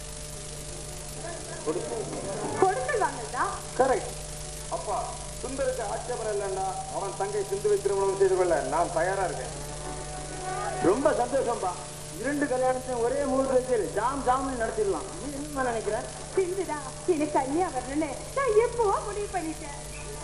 கொடுக்கல் வாங்கல்தா கரெக்ட் அப்பா சுந்தருக்கு ஆட்சேபம் இல்லைன்னா அவன் தங்கை சிந்துவை திருமணம் செய்து கொள்ள நான் தயாரா இருக்கேன் ரொம்ப சந்தோஷம்பா இரண்டு கல்யாணத்தையும் ஒரே முகூர்த்தத்தில் ஜாம் ஜாம்னு நடத்திடலாம் நீ என்ன நினைக்கிற சிந்துதா எனக்கு கல்யா வரணும்னு நான் எப்போ முடிவு பண்ணிட்டேன்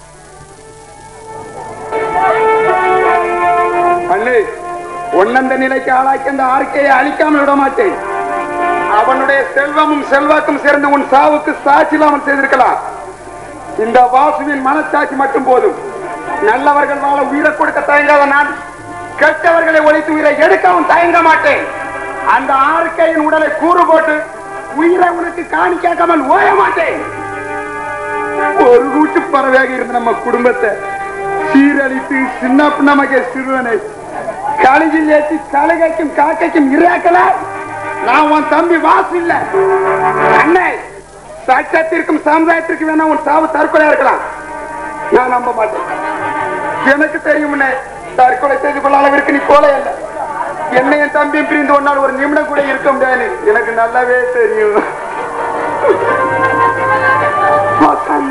அண்ணு ஒன்னந்த நிலைக்கு ஆளாக்கி அந்த ஆர்க்கையை அழிக்காமல் விட மாட்டேன் அவனுடைய செல்வமும் செல்வாக்கும் சேர்ந்து உன் சாவுக்கு சாட்சி இல்லாமல் செய்திருக்கலாம் இந்த வாசுவின் மனச்சாட்சி மட்டும் போதும் நல்லவர்கள் வாழ உயிரை கொடுக்க தயங்காத நான் கெட்டவர்களை ஒழித்து உயிரை எடுக்கவும் தயங்க மாட்டேன் அந்த ஆர்க்கையின் உடலை கூறு போட்டு உயிரை உனக்கு காணிக்காமல் ஓய மாட்டேன் ஒரு கூட்டு பறவையாக இருந்த நம்ம குடும்பத்தை சீரழித்து சின்ன பின்னமக சிறுவனை கழுகில் ஏற்றி கழுகைக்கும் காக்கைக்கும் இரையாக்கல நான் உன் தம்பி வாசு இல்ல அண்ணே சட்டத்திற்கும் சமுதாயத்திற்கும் வேணா உன் சாவு தற்கொலையா இருக்கலாம் நான் நம்ப மாட்டேன் எனக்கு தெரியும் அண்ணே, தற்கொலை செய்து கொள்ள அளவிற்கு நீ கோலை அல்ல என்னை என் தம்பியும் பிரிந்து ஒன்னால் ஒரு நிமிடம் கூட இருக்க முடியாது எனக்கு நல்லாவே தெரியும் மகன்.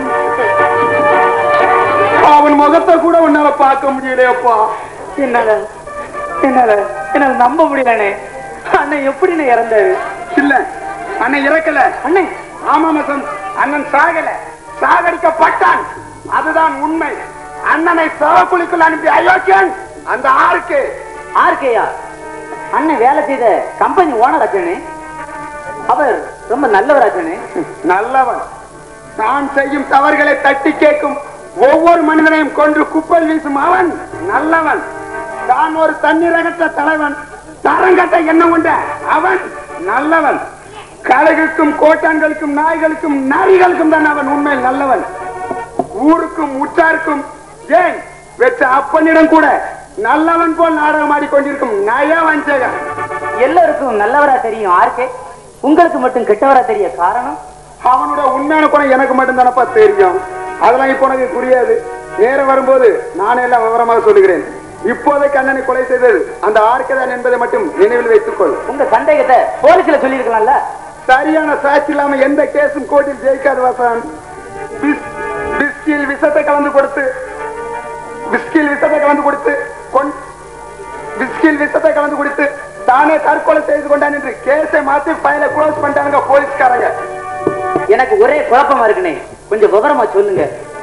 அவன் முகத்தை கூட உன்னால பார்க்க முடியலையப்பா என்னால என்னால என்னால நம்ப முடியலண்ணே அண்ணன் எப்படிண்ணே இறந்தாரு இல்ல அண்ணன் இறக்கல அண்ணே ஆமா மசன் அண்ணன் சாகல சாகடிக்கப்பட்டான் அதுதான் உண்மை அண்ணனை சவக்குழிக்குள் அனுப்பி அயோக்கியன் அந்த ஆருக்கு ஆர்கேயா அண்ணன் வேலை செய்த கம்பெனி ஓனர் ஆச்சனே அவர் ரொம்ப நல்லவர் ஆச்சனே நல்லவன் தான் செய்யும் தவறுகளை தட்டி கேட்கும் ஒவ்வொரு மனிதனையும் கொன்று குப்பல் வீசும் அவன் நல்லவன் தான் ஒரு தண்ணீரகற்ற தலைவன் தரங்கட்ட எண்ணம் கொண்ட அவன் நல்லவன் கழுகுக்கும் கோட்டான்களுக்கும் நாய்களுக்கும் நரிகளுக்கும் தான் அவன் உண்மையில் நல்லவன் ஊருக்கும் உற்றாருக்கும் ஏன் வெற்ற அப்பனிடம் கூட நல்லவன் போல் நாடகம் ஆடிக்கொண்டிருக்கும் நய வஞ்சகன் எல்லாருக்கும் நல்லவரா தெரியும் ஆர்கே உங்களுக்கு மட்டும் கெட்டவரா தெரிய காரணம் அவனோட உண்மையான குணம் எனக்கு மட்டும் தானப்பா தெரியும் அதெல்லாம் இப்போ எனக்கு புரியாது நேரம் வரும்போது நானே எல்லாம் விவரமாக சொல்லுகிறேன் இப்போதைக்கு அண்ணனை கொலை செய்தது அந்த ஆர்க்கதான் என்பதை மட்டும் நினைவில் வைத்துக்கொள் உங்க சந்தேகத்தை போலீஸ்ல சொல்லிருக்கலாம்ல சரியான சாட்சி இல்லாம எந்த கேஸும் கோர்ட்டில் ஜெயிக்காது வாசன் பிஸ்- பிஸ்கியில் விஷத்தை கலந்து கொடுத்து பிஸ்கியில் விஷத்தை கலந்து கொடுத்து கொண் பிஸ்கியில் விஷத்தை கலந்து கொடுத்து தானே தற்கொலை செய்து கொண்டான் என்று கேஸை மாத்தி ஃபைலை க்ளோஸ் பண்ணிட்டாங்க போலீஸ்காரங்க எனக்கு ஒரே குழப்பமா இருக்குனே கொஞ்சம் விவரமா சொல்லுங்க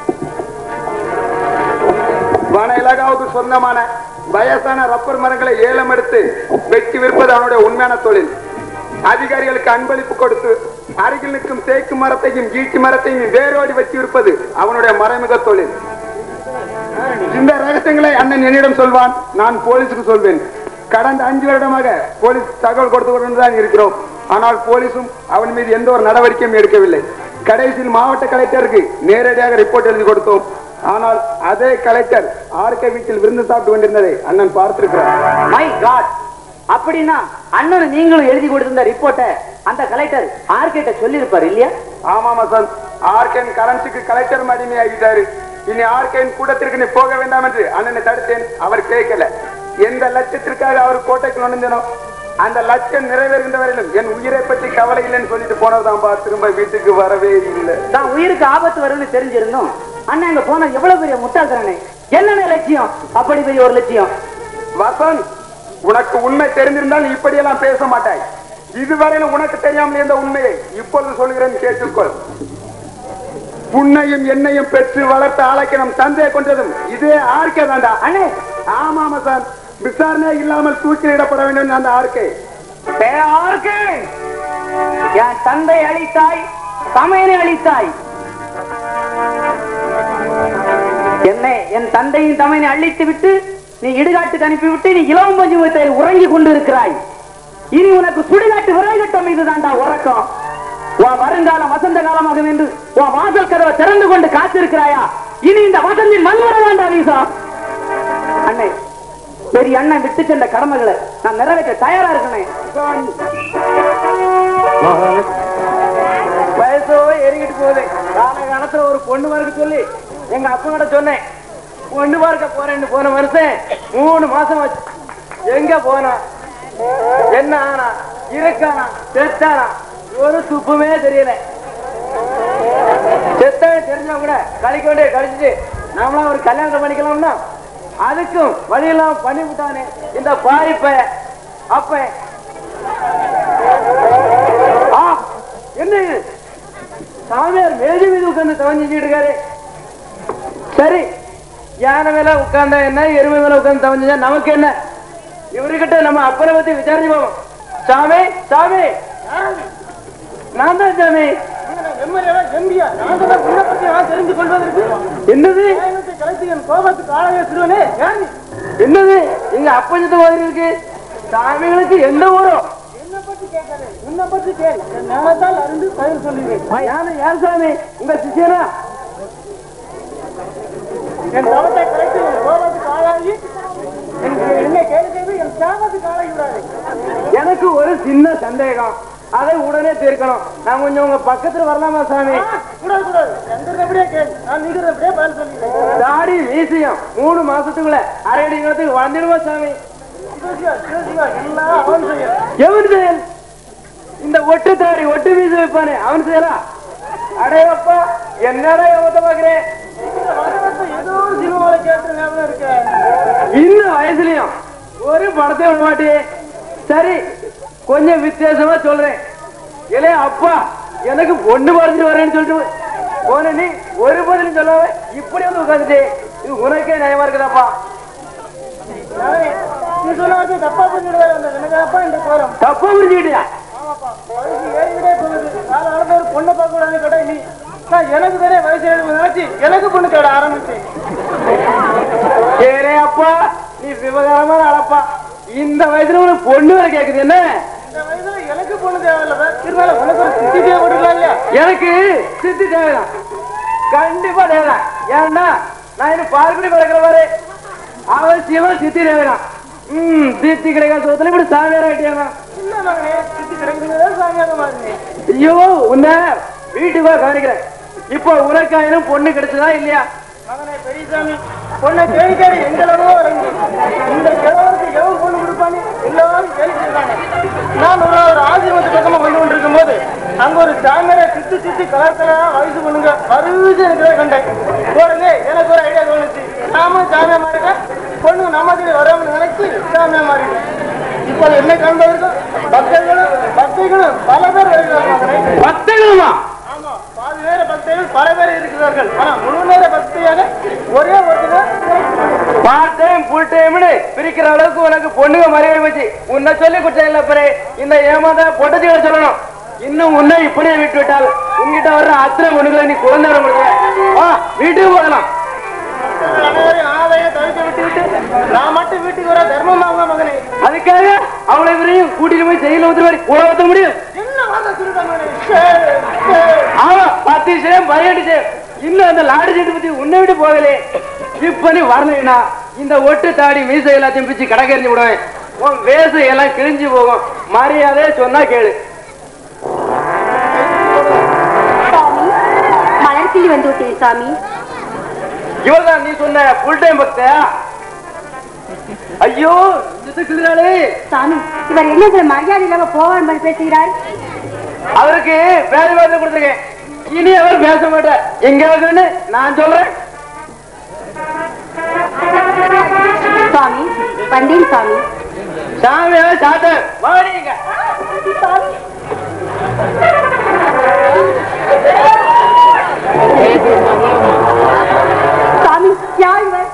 வன இலாகாவுக்கு சொந்தமான வயசான ரப்பர் மரங்களை ஏலம் எடுத்து வெட்டி விற்பது அவனுடைய உண்மையான தொழில் அதிகாரிகளுக்கு அன்பளிப்பு கொடுத்து அருகில் நிற்கும் தேக்கு மரத்தையும் ஈட்டி மரத்தையும் வேரோடி வெட்டி விற்பது அவனுடைய மறைமுக தொழில் இந்த ரகசியங்களை அண்ணன் என்னிடம் சொல்வான் நான் போலீஸுக்கு சொல்வேன் கடந்த அஞ்சு வருடமாக போலீஸ் தகவல் கொடுத்து கொண்டு தான் இருக்கிறோம் ஆனால் போலீசும் அவன் மீது எந்த ஒரு நடவடிக்கையும் எடுக்கவில்லை கடைசியில் மாவட்ட கலெக்டருக்கு நேரடியாக ரிப்போர்ட் எழுதி கொடுத்தோம் ஆனால் அதே கலெக்டர் ஆர்கே வீட்டில் விருந்து சாப்பிட்டு கொண்டிருந்ததை அண்ணன் பார்த்திருக்கிறார் மை காட் அப்படின்னா அண்ணன் நீங்களும் எழுதி கொடுத்திருந்த ரிப்போர்ட்டை அந்த கலெக்டர் ஆர்கிட்ட சொல்லியிருப்பார் இல்லையா ஆமா மசன் ஆர்கேன் கரன்சிக்கு கலெக்டர் அடிமை ஆகிட்டாரு இனி ஆர்கேன் கூட்டத்திற்கு நீ போக வேண்டாம் என்று அண்ணனை தடுத்தேன் அவர் கேட்கல எந்த லட்சத்திற்காக அவர் கோட்டைக்கு நுழைந்தனோ அந்த லட்சம் நிறைவேறுகின்ற வரையிலும் என் உயிரை பற்றி கவலை இல்லைன்னு சொல்லிட்டு போனதுதான்பா திரும்ப வீட்டுக்கு வரவே இல்லை தான் உயிருக்கு ஆபத்து வரும்னு தெரிஞ்சிருந்தோம் அண்ணன் அங்க போன எவ்வளவு பெரிய முட்டாள்தானே என்னென்ன லட்சியம் அப்படி பெரிய ஒரு லட்சியம் வசன் உனக்கு உண்மை தெரிந்திருந்தால் நீ இப்படியெல்லாம் பேச மாட்டாய் இதுவரையிலும் உனக்கு தெரியாமல் இருந்த உண்மையை இப்பொழுது சொல்கிறேன் கேட்டுக்கொள் புண்ணையும் எண்ணெயும் பெற்று வளர்த்த ஆளைக்கு நம் தந்தையை கொண்டதும் இதே ஆர்கே தாண்டா அண்ணே ஆமா மசான் விசாரணை இல்லாமல் தூக்கிலிடப்பட வேண்டும் அந்த ஆர்கே பேரார்க்கு என் தந்தை அழித்தாய் சமையனை அழித்தாய் என்னை என் தந்தையின் தமையனை அழித்து விட்டு நீ இடுகாட்டுக்கு அனுப்பிவிட்டு நீ இளவம் பஞ்சுமத்தில் உறங்கி கொண்டு இருக்கிறாய் இனி உனக்கு சுடுகாட்டு விரைகட்டம் இதுதான்டா உறக்கம் உன் வருங்காலம் வசந்த காலமாகும் என்று உன் வாசல் கதவை திறந்து கொண்டு காத்திருக்கிறாயா இனி இந்த வசந்தின் மண்வர வேண்டாம் வீசா அண்ணே பெரிய அண்ணன் விட்டு சென்ற கடமைகளை நான் நிறைவேற்ற தயாரா இருக்கனே வயசோ ஏறிக்கிட்டு போகுது கால காலத்துல ஒரு பொண்ணு பார்க்க சொல்லி எங்க அப்பனோட சொன்னேன் பொண்ணு பார்க்க போறேன்னு போன வருஷம் மூணு மாசம் வச்சு எங்க போனா என்ன ஆனா இருக்கானா செத்தானா ஒரு துப்புமே தெரியல செத்தவன் தெரிஞ்சா கூட கழிக்க வேண்டிய கழிச்சுட்டு நாமளாம் ஒரு கல்யாணத்தை பண்ணிக்கலாம்னா அதுக்கும் வழியெல்லாம் பண்ணி விட்டானே இந்த பாரிப்ப அப்ப ஆ, என்ன இது? சாமியார் மேஜை மீது உட்கார்ந்து தவஞ்சிட்டு இருக்காரு சரி யானை மேல உட்கார்ந்தா என்ன எருமை மேல உட்கார்ந்து தவஞ்சா நமக்கு என்ன இவர்கிட்ட நம்ம அப்பனை பத்தி விசாரிச்சு போவோம் சாமி சாமி நான் தான் சாமி என்னது என்னது எங்க அப்பஞ்சத்து மாதிரி இருக்கு சாமிகளுக்கு எந்த ஊரும் யாரு யார் சாமி உங்க சிஷியனா என் தவத்தை கலைத்து என் கோபத்துக்கு ஆளாகி என்ன கேள்வி என் சாபத்துக்கு ஆளாகி எனக்கு ஒரு சின்ன சந்தேகம் அதை உடனே தீர்க்கணும் நான் கொஞ்சம் உங்க பக்கத்துல வரலாமா சாமி தாடி வீசியம் மூணு மாசத்துக்குள்ள அரை அடி நேரத்துக்கு வந்துடுமா சாமி எவன் செயல் இந்த ஒட்டு தாடி ஒட்டு வீசி வைப்பானே அவன் செய்யலாம் அடையப்பா என்னடா எவத்த பாக்குறேன் இந்த வயசுலயும் ஒரு படத்தை விட மாட்டியே சரி கொஞ்சம் வித்தியாசமா சொல்றேன் இல்லே அப்பா எனக்கு பொண்ணு பறிஞ்சு வரேன்னு சொல்லிட்டு போன நீ ஒரு பதிலும் சொல்லாம இப்படி வந்து உட்காந்துட்டே இது உனக்கே நியாயமா இருக்குதாப்பா நீ சொன்ன வார்த்தை தப்பா புரிஞ்சுடுவாரு எனக்கு அப்பா இந்த கோரம் தப்பா புரிஞ்சுக்கிட்டியா வயசு ஏறிக்கிட்டே போகுது நாலு நாள் ஒரு பொண்ணை பார்க்க கூடாதுன்னு கேட்டா நீ நான் எனக்கு தானே வயசு ஏழு நினைச்சு எனக்கு பொண்ணு தேட ஆரம்பிச்சேன் சரி அப்பா நீ விவகாரமா அளப்பா இந்த வயசுல உனக்கு பொண்ணு வரை கேக்குது என்ன இந்த வயசுல எனக்கு பொண்ணு தேவையில்ல இருந்தாலும் உனக்கு ஒரு சித்தி தேவைப்பட்டுக்கலாம் இல்லையா எனக்கு சித்தி தேவைதான் கண்டிப்பா தேவைதான் ஏன்னா நான் இன்னும் பார்க்கடி கிடக்கிற மாதிரி அவசியமா சித்தி தேவைதான் ம் சித்தி கிடைக்கிற சோத்துல இப்படி சாமியார் ஆயிட்டியாங்க இல்ல மகனே சித்தி கிடைக்கிறதே சாமியாக மாதிரி ஐயோ உன்னை வீட்டுக்கு போய் கவனிக்கிறேன் இப்போ உனக்காயினும் பொண்ணு கிடைச்சதா இல்லையா மகனே பெரியசாமி பொண்ணை தேடி தேடி எங்க அளவோ இறங்கி இந்த கிழவருக்கு எவன் பொண்ணு கொடுப்பான்னு எல்லாரும் கேள்விச்சிருக்காங்க நான் ஒரு ஒரு ஆசிரமத்து பக்கமா வந்து கொண்டிருக்கும் போது அங்க ஒரு சாமியாரை சுத்தி சுத்தி கலர் கலரா வயசு பொண்ணுங்க வரிசை இருக்கிறத கண்டேன் உடனே எனக்கு ஒரு ஐடியா தோணுச்சு நாம சாமியா மாறிட்டேன் பொண்ணு நம்ம தேடி வரோம்னு நினைச்சு சாமியா மாறிட்டேன் இப்போ என்ன காண்பதற்கும் பக்தர்களும் பக்தைகளும் பல பேர் வருகிறார்கள் மகனே. பத்தங்களுமா ஆமா பாதி நேர பக்தர்கள் பல பேர் இருக்கிறார்கள் ஆனா முழு நேர பக்தியாக ஒரே ஒருத்தர் பார்ட் டைம் ஃபுல் டைம்னு பிரிக்கிற அளவுக்கு உனக்கு பொண்ணுங்க மரியாதை வச்சு உன்னை சொல்லி குற்றம் இல்ல பரே இந்த ஏமாத பொட்டச்சிகளை சொல்லணும் இன்னும் உன்னை இப்படியே விட்டு விட்டால் உன்கிட்ட வர்ற அத்தனை பொண்ணுகளை நீ குழந்தை வர முடியாது வா வீட்டுக்கு போகலாம் அனைவரையும் ஆலயம் தவிக்க விட்டு விட்டு நான் மட்டும் வீட்டுக்கு வர தர்மமாக மகனே அதுக்காக அவளை இவரையும் கூட்டிட்டு போய் செயல ஊத்துற மாதிரி கூட ஊத்த முடியும் என்ன வாங்க சுருட்ட மகனே சே, சே. ஆமா பத்து விஷயம் பதினெட்டு விஷயம் இன்னும் அந்த லாடு சீட்டு பத்தி உன்னை விட்டு போகலே இப்ப நீ வரலைன்னா இந்த ஒட்டு தாடி மீசை எல்லாத்தையும் பிச்சு கடக்கறிஞ்சு விடுவேன் உன் வேசு எல்லாம் கிழிஞ்சு போகும் மரியாதையே சொன்னா கேளு சாமி மலர்கிள்ளி வந்து விட்டேன் சாமி இவர்தான் நீ சொன்ன ஃபுல் டைம் பக்தா ஐயோ இதுக்குறாளே சாமி இவர் என்ன சில மரியாதை இல்லாம போவான் பேசுகிறார் அவருக்கு வேற வார்த்தை கொடுத்துருக்கேன் இனி அவர் பேச மாட்டார் எங்க நான் சொல்றேன் சுவாமி வந்தேன் சாமி சாமியா சாத்தர் வாடிங்க சாமி யார் இவர்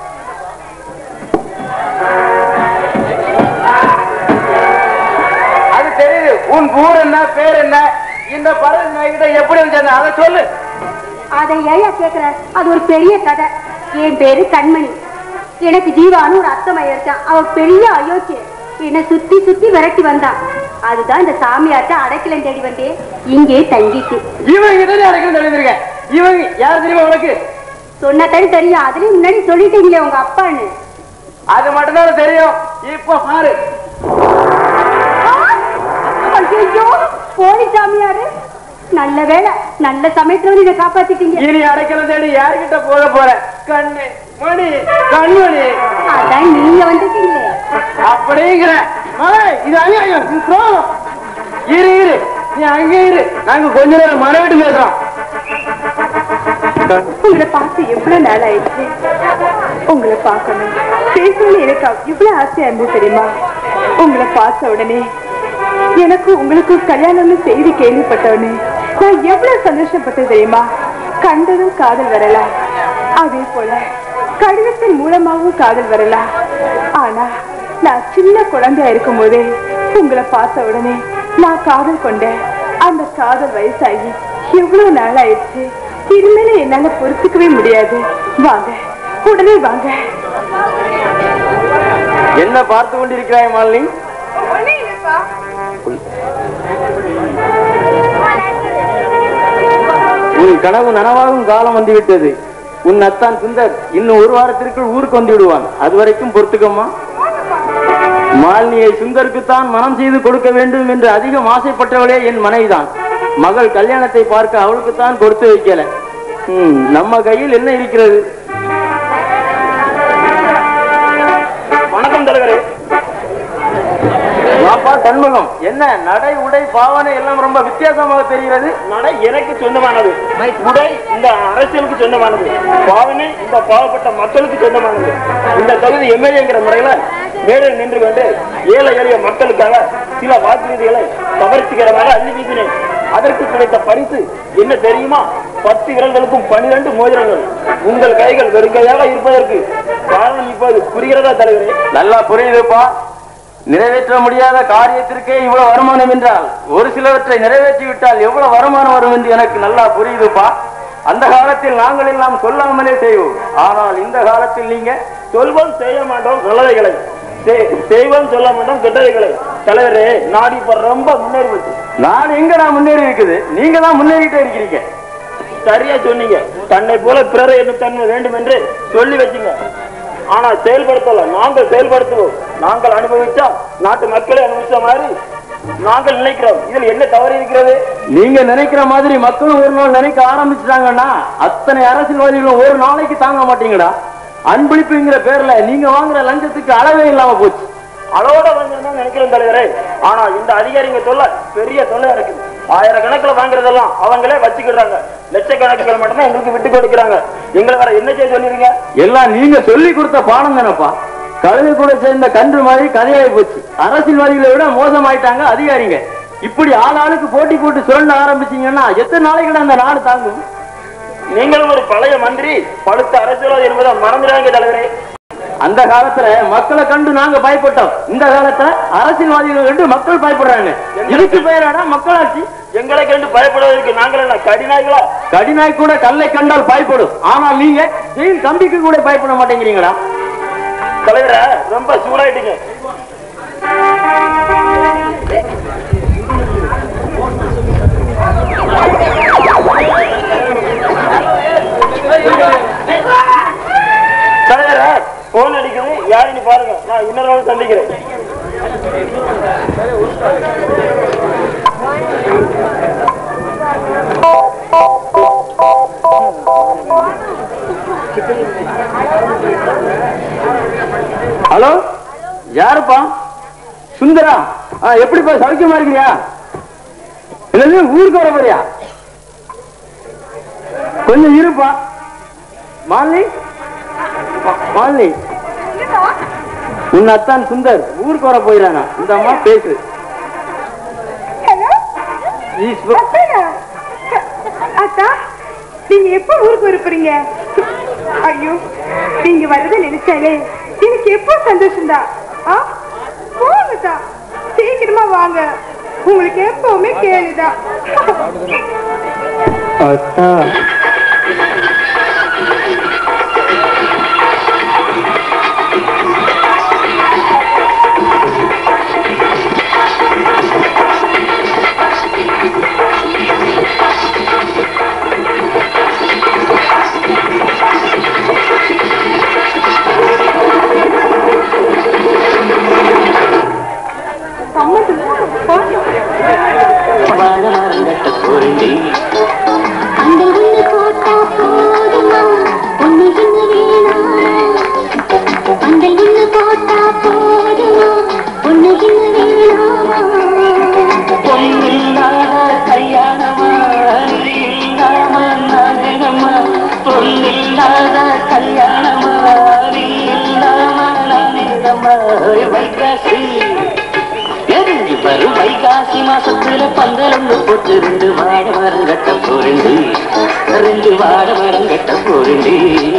அது தெரியுது உன் ஊர் என்ன பேர் என்ன இந்த பறவை நாய்கிட்ட எப்படி வச்சிருந்த அதை சொல்லு அதை ஏயா கேக்குற அது ஒரு பெரிய கதை என் பேரு கண்மணி எனக்கு ஜீவான்னு ஒரு அத்தமை இருக்கான் அவ பெரிய அயோக்கிய என்னை சுத்தி சுத்தி விரட்டி வந்தான் அதுதான் இந்த சாமியார்ட்ட அடைக்கலம் தேடி வந்தேன் இங்கே தங்கிட்டு இவன் கிட்ட அடைக்கணும் தெரிஞ்சிருக்கேன் இவன் யார் தெரியுமா உனக்கு சொன்னதான் தெரியும் அதுலயும் முன்னாடி சொல்லிட்டீங்களே உங்க அப்பான்னு அது மட்டும்தான் தெரியும் இப்ப பாரு ஐயோ போலி சாமியாரு நல்ல வேலை நல்ல சமயத்துல வந்து இதை காப்பாத்திட்டீங்க இனி அடைக்கலம் தேடி யார்கிட்ட போக போற கண்ணு மணி கண்மணி அதான் நீங்க வந்திருக்கீங்களே அப்படிங்கிற மகனே இது அநியாயம் இது துரோகம் இரு இரு நீ அங்கே இரு நாங்க கொஞ்ச நேரம் மனவிட்டு பேசுறோம் உங்களை பார்த்து எவ்வளவு நாள் ஆயிடுச்சு உங்களை பார்க்கணும் பேசணும்னு எனக்கு இவ்வளவு ஆசையா இருந்தது தெரியுமா உங்களை பார்த்த உடனே எனக்கு உங்களுக்கு கல்யாணம்னு செய்தி கேள்விப்பட்டவனே நான் எவ்வளவு சந்தோஷப்பட்டது தெரியுமா கண்டதும் காதல் வரலாம் அதே போல கடிதத்தின் மூலமாகவும் காதல் வரலாம் ஆனா நான் சின்ன குழந்தையா இருக்கும் போதே உங்களை பார்த்த உடனே நான் காதல் கொண்டேன் அந்த காதல் வயசாகி எவ்வளவு நாள் ஆயிடுச்சு இனிமேல என்னால பொறுத்துக்கவே முடியாது வாங்க உடனே வாங்க என்ன பார்த்து கொண்டிருக்கிறாய் மாலினி உன் கனவு நனவாகும் காலம் வந்துவிட்டது உன் அத்தான் சுந்தர் இன்னும் ஒரு வாரத்திற்குள் ஊருக்கு வந்து விடுவான் அது வரைக்கும் பொறுத்துக்கம்மா மாலினியை சுந்தருக்குத்தான் மனம் செய்து கொடுக்க வேண்டும் என்று அதிகம் ஆசைப்பட்டவளே என் மனைவிதான் மகள் கல்யாணத்தை பார்க்க அவளுக்குத்தான் கொடுத்து வைக்கல ம், நம்ம கையில் என்ன இருக்கிறது வணக்கம் தலைவரே வாப்பா சண்முகம் என்ன நடை உடை பாவனை எல்லாம் ரொம்ப வித்தியாசமாக தெரிகிறது நடை எனக்கு சொந்தமானது உடை இந்த அரசியலுக்கு சொந்தமானது பாவனை இந்த பாவப்பட்ட மக்களுக்கு சொந்தமானது இந்த தொகுதி எம்எல்ஏங்கிற முறையில மேடையில் நின்று கொண்டு ஏழை எளிய மக்களுக்காக சில வாக்குறுதிகளை கவர்ச்சிகரமாக அள்ளி வீசினேன் அதற்கு கிடைத்த பரிசு என்ன தெரியுமா பத்து விரல்களுக்கும் பனிரெண்டு மோதிரங்கள் உங்கள் கைகள் வெறுங்கையாக இருப்பதற்கு காரணம் இப்போது புரிகிறதா தலைவரே நல்லா புரியுதுப்பா நிறைவேற்ற முடியாத காரியத்திற்கே இவ்வளவு வருமானம் என்றால் ஒரு சிலவற்றை நிறைவேற்றி விட்டால் எவ்வளவு வருமானம் வரும் என்று எனக்கு நல்லா புரியுதுப்பா அந்த காலத்தில் நாங்கள் எல்லாம் சொல்லாமலே செய்வோம் ஆனால் இந்த காலத்தில் நீங்க சொல்வோம் செய்ய மாட்டோம் நல்லவைகளை செய்- செய்வோம் சொல்ல மாட்டோம் கெட்டவைகளை தலைவரே நாடு இப்ப ரொம்ப முன்னேறி போச்சு நான் எங்க நான் முன்னேறி இருக்குது நீங்க தான் முன்னேறிட்டே இருக்கிறீங்க சரியா சொன்னீங்க தன்னை போல பிறரை எண்ணும் தன்மை வேண்டும் என்று சொல்லி வச்சுங்க ஆனா செயல்படுத்தல நாங்கள் செயல்படுத்துவோம் நாங்கள் அனுபவிச்சா நாட்டு மக்களே அனுபவிச்ச மாதிரி நாங்கள் நினைக்கிறோம் இதில் என்ன தவறு இருக்கிறது நீங்க நினைக்கிற மாதிரி மக்களும் ஒரு நாள் நினைக்க ஆரம்பிச்சிட்டாங்கன்னா அத்தனை அரசியல்வாதிகளும் ஒரு நாளைக்கு தாங்க மாட்டீங்கடா அன்பளிப்புங்கிற பேர்ல நீங்க வாங்குற லஞ்சத்துக்கு அளவே இல்லாம போச்சு அளவோட வாங்கணும் நினைக்கிறேன் தலைவரே ஆனா இந்த அதிகாரிங்க தொல்லை பெரிய தொல்லை இருக்குது ஆயிரக்கணக்கில் வாங்குறதெல்லாம் அவங்களே வச்சுக்கிறாங்க லட்சக்கணக்குகள் மட்டும்தான் எங்களுக்கு விட்டு கொடுக்குறாங்க எங்களை வேற என்ன செய்ய சொல்லிருங்க எல்லாம் நீங்க சொல்லி கொடுத்த பாடம் தானப்பா கழுகு கூட சேர்ந்த கன்று மாதிரி கதையாகி போச்சு அரசியல்வாதிகளை விட மோசமாயிட்டாங்க அதிகாரிங்க இப்படி ஆள் ஆளுக்கு போட்டி போட்டு சுரண்ட ஆரம்பிச்சீங்கன்னா எத்தனை நாளைக்கு அந்த நாடு தாங்கும் நீங்களும் ஒரு பழைய மந்திரி பழுத்த அரசியல்வாதி என்பதை மறந்துடாங்க தலைவரே அந்த காலத்துல மக்களை கண்டு நாங்க பயப்பட்டோம் இந்த காலத்துல அரசியல்வாதிகளை கண்டு மக்கள் பயப்படுறாங்க இதுக்கு பெயராடா மக்களாட்சி எங்களை கண்டு பயப்படுவதற்கு நாங்கள் என்ன கடினாய்களா கடிநாய் கூட கல்லை கண்டால் பயப்படும் ஆனால் நீங்க ஜெயில் கம்பிக்கு கூட பயப்பட மாட்டேங்கிறீங்களா தலைவரை ரொம்ப சூடாயிட்டீங்க தலைவரை போன் அடிக்குது யாருன்னு பாருங்க நான் இன்னொரு நாள் சந்திக்கிறேன் ஹலோ யாருப்பா சுந்தரா ஆ, எப்படிப்பா சௌக்கியமா இருக்கிறியா என்னது ஊருக்கு வர போறியா கொஞ்சம் இருப்பா மாலினி மா- மாலினி உன் அத்தான் சுந்தர் ஊருக்கு வர போயிடானா இந்த அம்மா பேசு ஈஸ்வ- அக்கா நீங்க எப்ப ஊருக்கு வர போறீங்க ஐயோ நீங்க வரத நினைச்சாலே எனக்கு எப்போ சந்தோஷம்தான் ஆ போங்கக்கா சீக்கிரமா வாங்க உங்களுக்கு எப்பவுமே கேளுதான் அத்தா அந்த ஒண்ணு போட்டா போதுமா ஒண்ணு இன்னும் வேணாமா அந்த ஒண்ணு போட்டா போதுமா ஒண்ணு இன்னும் வேணாமா பொன்னில்லாத கல்யாணமா நீ இல்லாம நானேனம்மா பொன்னில்லாத கல்யாணமா நீ இல்லாம நானேனம்மா வைகாசி எரிஞ்சு வரும் வைகாசி மாசத்துல பந்தலொன்று போட்டு ரெண்டு வாழ மரம் கட்ட போறேண்டி ரெண்டு வாழ மரம் கட்ட போறேண்டி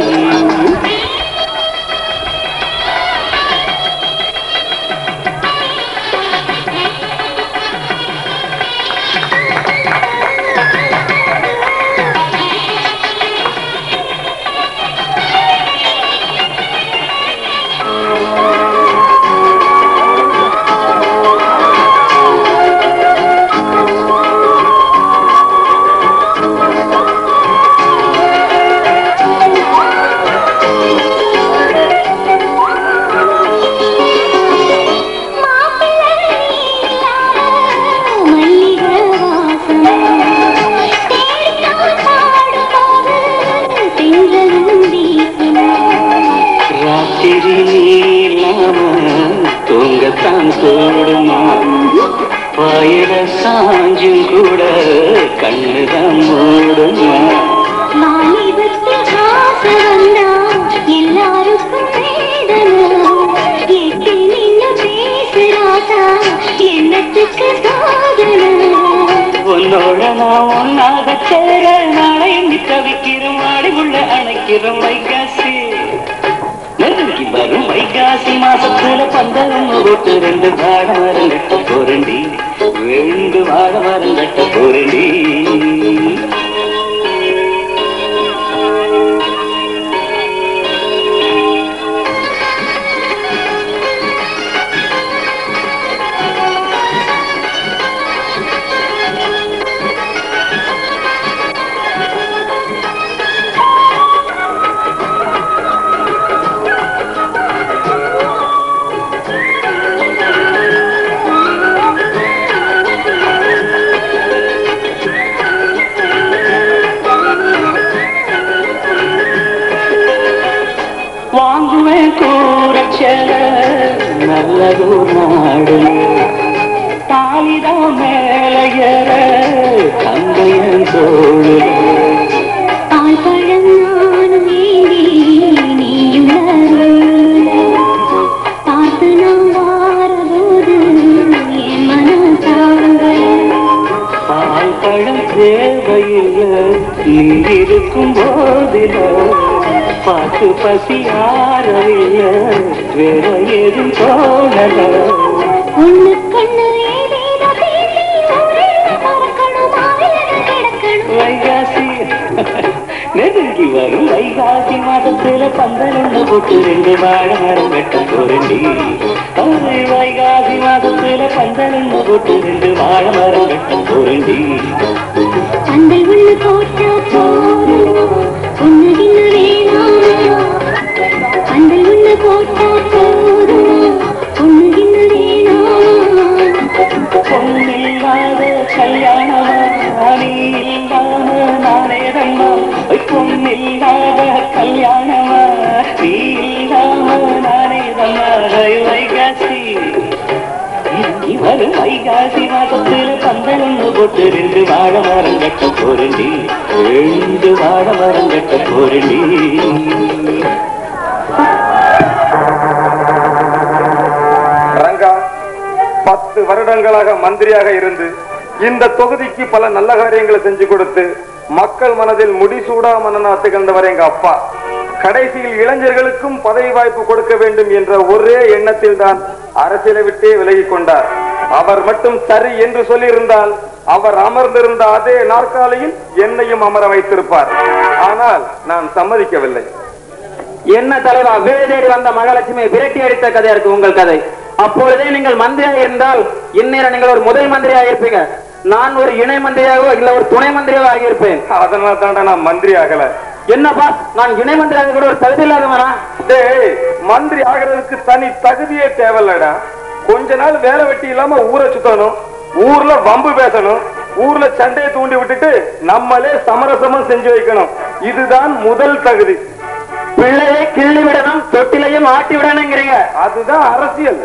மல்லிகை வாசம் தேடித்தான் பாடும்போது திங்களும் வீசும் ராத்திரி நீலாம தூங்கத்தான் கூடுமா பாயிர சாஞ்சும் கூட கண்ணுதான் மூடுமா வாலிபத்தில் ஆசை வந்தா எல்லாருக்கும் வேதனை எட்டி நீ ஆயிரம் வைகாசி நெருங்கி வரும் வைகாசி மாசத்துல பந்தரம் போட்டு ரெண்டு வாழ மரம் கட்ட போரண்டி ரெண்டு வாழ மரம் கட்ட போரண்டி வாங்குவேன் கூறச்சல நல்லதூர் நாடு தாலிதான் மேலையற தந்தையன் தோழு பால் பழம் நானும் ஏந்தி நீயும் அருள். பார்த்து நாம் வாரபோது என் மனம் தாங்கள் பால் பழம் தேவையில்லை நீ இருக்கும் போதில பாட்டு பசி ஆறவில்லை வேற எதுவும் தோணல ஒண்ணு கண்ணு ஏதேதோ பேசி ஊரே மறக்கணுமா இல்லது கிடக்கணும் வைகாசி நெருங்கி வரும் வைகாசி மாதத்துல பந்தலொன்று போட்டு ரெண்டு வாழ மரம் வெட்ட போரண்டி அவை வைகாசி மாதத்துல பந்தலொன்று போட்டு ரெண்டு வாழ மரம் வெட்ட போரண்டி பந்தல் ஒண்ணு போட்டா போதும் ஒண்ணு கிண்ணு வேணாம் பந்தல் ஒண்ணு போட்டா போதும் ஒண்ணு கிண்ணு வேணாம் பொன்னில்லாத கல்யாணமா நீ இல்லாம நானே தம்மா பொன்னில்லாத கல்யாணமா நீ இல்லாம நானே தம்மா வைகாசி இறங்கி வரும் வைகாசி மாதத்துல பந்தலொன்று போட்டு ரெண்டு வாழ மரம் கட்ட போரண்டி ரெண்டு வாழ மரம் கட்ட போரண்டி ரங்கா பத்து வருடங்களாக மந்திரியாக இருந்து இந்த தொகுதிக்கு பல நல்ல காரியங்களை செஞ்சு கொடுத்து மக்கள் மனதில் முடிசூடா மன்னனா திகழ்ந்தவர் எங்க அப்பா கடைசியில் இளைஞர்களுக்கும் பதவி வாய்ப்பு கொடுக்க வேண்டும் என்ற ஒரே எண்ணத்தில் தான் அரசியலை விட்டே விலகிக் கொண்டார் அவர் மட்டும் சரி என்று சொல்லியிருந்தால் அவர் அமர்ந்திருந்த அதே நாற்காலியில் என்னையும் அமர வைத்திருப்பார் ஆனால் நான் சம்மதிக்கவில்லை என்ன தலைவா வீடு தேடி வந்த மகாலட்சுமி விரட்டி அடித்த கதையா இருக்கு உங்கள் கதை அப்பொழுதே நீங்கள் மந்திரியாக இருந்தால் இந்நேரம் நீங்கள் ஒரு முதல் மந்திரியாக இருப்பீங்க நான் ஒரு இணை மந்திரியாகவோ இல்ல ஒரு துணை மந்திரியாகவோ ஆகியிருப்பேன் அதனால தாண்டா நான் மந்திரி ஆகல என்னப்பா நான் இணை மந்திரியாக கூட ஒரு தகுதி இல்லாதவனா டேய் மந்திரி ஆகிறதுக்கு தனி தகுதியே தேவையில்லடா கொஞ்ச நாள் வேலை வெட்டி இல்லாம ஊரை சுத்தணும் ஊர்ல வம்பு பேசணும் ஊர்ல சண்டையை தூண்டி விட்டுட்டு நம்மளே சமரசமும் செஞ்சு வைக்கணும் இதுதான் முதல் தகுதி பிள்ளையை கிள்ளி விடணும் தொட்டிலையும் ஆட்டி விடணுங்கிறீங்க அதுதான் அரசியல்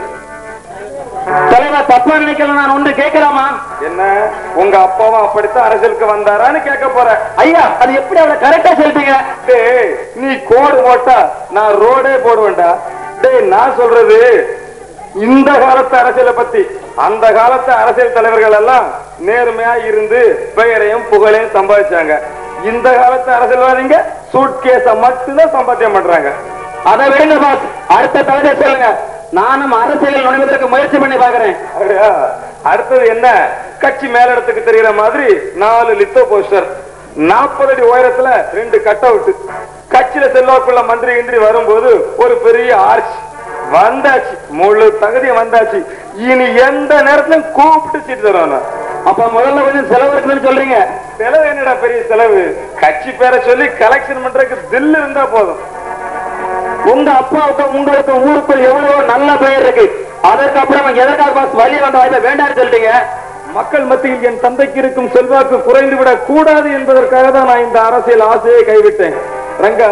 தலைவா தப்பா நினைக்கல நான் ஒன்று கேட்கலாமா என்ன உங்க அப்பாவும் அப்படித்தான் அரசியலுக்கு வந்தாரான்னு கேட்க போற ஐயா அது எப்படி அவளை கரெக்டா சொல்லிட்டீங்க டேய் நீ கோடு போட்டா நான் ரோடே போடுவேன்டா டேய் நான் சொல்றது இந்த காலத்து அரசியலை பத்தி அந்த காலத்து அரசியல் தலைவர்கள் எல்லாம் நேர்மையா இருந்து பெயரையும் புகழையும் சம்பாதிச்சாங்க இந்த காலத்து அரசியல்வாதிங்க சூட்கேஸ மட்டும்தான் சம்பாத்தியம் பண்றாங்க அதை விடுங்க பாஸ் அடுத்த தலைமை சொல்லுங்க நானும் அரசியலில் நுழைவதற்கு முயற்சி பண்ணி பாக்குறேன் அப்படியா? அடுத்தது என்ன கட்சி மேலிடத்துக்கு தெரியுற மாதிரி நாலு லித்தோ போஸ்டர் நாற்பது அடி உயரத்துல ரெண்டு கட் அவுட் கட்சியில செல்வாக்குள்ள மந்திரி கிந்திரி வரும்போது ஒரு பெரிய ஆர்ச் வந்தாச்சு முழு தகுதி வந்தாச்சு இனி எந்த நேரத்திலும் கூப்பிட்டு சீட்டு தருவாங்க அப்ப முதல்ல கொஞ்சம் செலவு இருக்குன்னு சொல்றீங்க செலவு என்னடா பெரிய செலவு கட்சி பேரை சொல்லி கலெக்ஷன் பண்றதுக்கு தில்லு இருந்தா போதும் உங்க அப்பாவுக்கு உங்களுக்கு ஊருக்குள் எவ்வளவோ நல்ல பெயர் இருக்கு அதற்கு அப்புறம் எதற்காக பாஸ் வழி வந்த வாய்ப்பை வேண்டாம்னு சொல்லிட்டீங்க மக்கள் மத்தியில் என் தந்தைக்கு இருக்கும் செல்வாக்கு குறைந்து விடக் கூடாது என்பதற்காக தான் நான் இந்த அரசியல் ஆசையை கைவிட்டேன் ரங்கா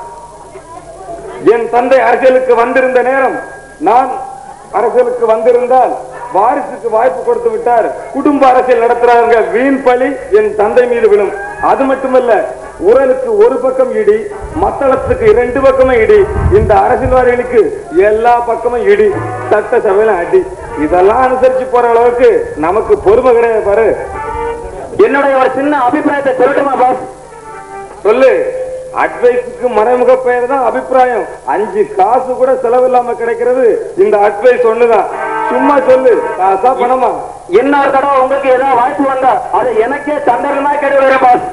என் தந்தை அரசியலுக்கு வந்திருந்த நேரம் நான் அரசியலுக்கு வந்திருந்தால் வாரிசுக்கு வாய்ப்பு கொடுத்து விட்டார் குடும்ப அரசியல் நடத்துறவங்க வீண் பழி என் தந்தை மீது விழும் அது மட்டுமல்ல உரலுக்கு ஒரு பக்கம் இடி மத்தளத்துக்கு இரண்டு பக்கமும் இடி இந்த அரசியல்வாதிகளுக்கு எல்லா பக்கமும் இடி சட்டசபையில அடி இதெல்லாம் அனுசரிச்சு போற அளவுக்கு நமக்கு பொறுமை கிடையாது பாரு என்னுடைய ஒரு சின்ன அபிப்பிராயத்தை சொல்லட்டுமா பாஸ் சொல்லு அட்வைஸுக்கு மறைமுக பெயர் தான் அபிப்பிராயம் அஞ்சு காசு கூட செலவில்லாம கிடைக்கிறது இந்த அட்வைஸ் ஒண்ணுதான் சும்மா சொல்லு காசா பணமா என்ன தடவை உங்களுக்கு ஏதாவது வாய்ப்பு வந்தா அது எனக்கே சந்தர்ப்பமா கிடையாது பாஸ்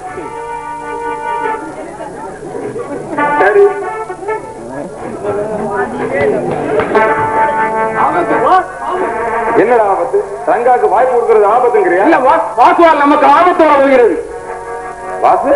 சரி என்னடா ஆபத்து ரங்காக்கு வாய்ப்பு கொடுக்கறது ஆபத்துங்கிறியா இல்ல வாசுவால் நமக்கு ஆபத்து வருகிறது வாசு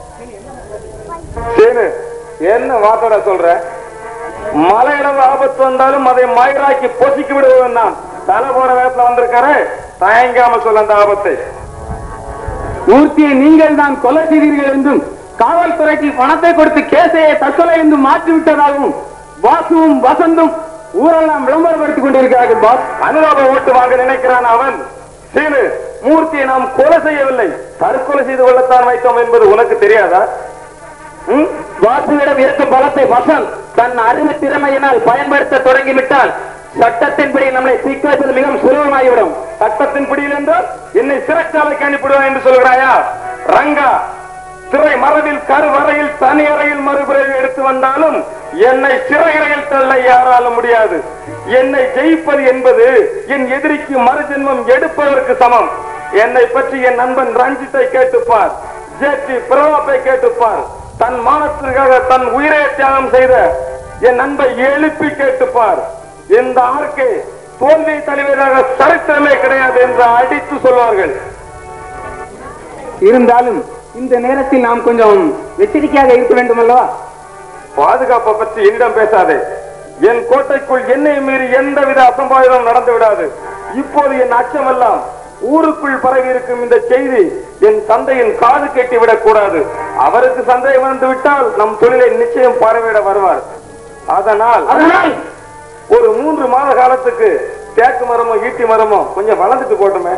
சேனு என்ன வார்த்தடா சொல்ற மலையிடவு ஆபத்து வந்தாலும் அதை மயிராக்கி பொசிக்கி விடுவன் நான் தலை போற வேகத்துல வந்திருக்காரு தயங்காம சொல்ல அந்த ஆபத்தை மூர்த்தியை நீங்கள் தான் கொலை செய்தீர்கள் என்றும் காவல்துறைக்கு பணத்தை கொடுத்து கேசையை தற்கொலை என்று மாற்றி விட்டதாகவும் வாசுவும் வசந்தும் ஊரெல்லாம் விளம்பரப்படுத்திக் கொண்டிருக்கிறார்கள் பாஸ் அனுதாப ஓட்டு வாங்க நினைக்கிறான் அவன் சீனு மூர்த்தியை நாம் கொலை செய்யவில்லை தற்கொலை செய்து கொள்ளத்தான் வைத்தோம் என்பது உனக்கு தெரியாதா ம்? வாசுவிடம் இருக்கும் பலத்தை வசந்த் தன் அறிவு திறமையினால் பயன்படுத்த தொடங்கிவிட்டால் சட்டத்தின்படி நம்மளை சிக்க வைப்பது மிகவும் சுலபமாகிவிடும் சட்டத்தின் பிடியில் என்றால் என்னை சிறைச்சாலைக்கு அனுப்பிடுவான் என்று சொல்கிறாயா ரங்கா சிறை மரபில் கருவறையில் தனி அறையில் மறுபிறவி எடுத்து வந்தாலும் என்னை சிறையறையில் தள்ள யாராலும் முடியாது என்னை ஜெயிப்பது என்பது என் எதிரிக்கு மறுஜென்மம் எடுப்பதற்கு சமம் என்னை பற்றி என் நண்பன் ரஞ்சித்தை கேட்டுப்பார் ஜேடி பிரதாப்பை கேட்டுப்பார் தன் மானத்திற்காக தன் உயிரை தியாகம் செய்த என் நண்பை எழுப்பி கேட்டுப்பார் இந்த ஆர்க்கே தோல்வி தலைவராக சரித்திரமே கிடையாது என்று அடித்து சொல்வார்கள் இருந்தாலும் இந்த நேரத்தில் நாம் கொஞ்சம் எச்சரிக்கையாக இருக்க வேண்டும் அல்லவா பாதுகாப்பை பற்றி என்னிடம் பேசாதே என் கோட்டைக்குள் என்னை மீறி எந்தவித அசம்பாவிதம் நடந்து விடாது இப்போது என் அச்சமெல்லாம் ஊருக்குள் பரவி இருக்கும் இந்த செய்தி என் தந்தையின் காது கெட்டி விடக் கூடாது அவருக்கு சந்தேகம் வந்து விட்டால் நம் தொழிலை நிச்சயம் பார்வையிட வருவார் அதனால் அதனால் ஒரு மூன்று மாத காலத்துக்கு தேக்கு மரமோ ஈட்டி மரமோ கொஞ்சம் வளர்ந்துட்டு போட்டுமே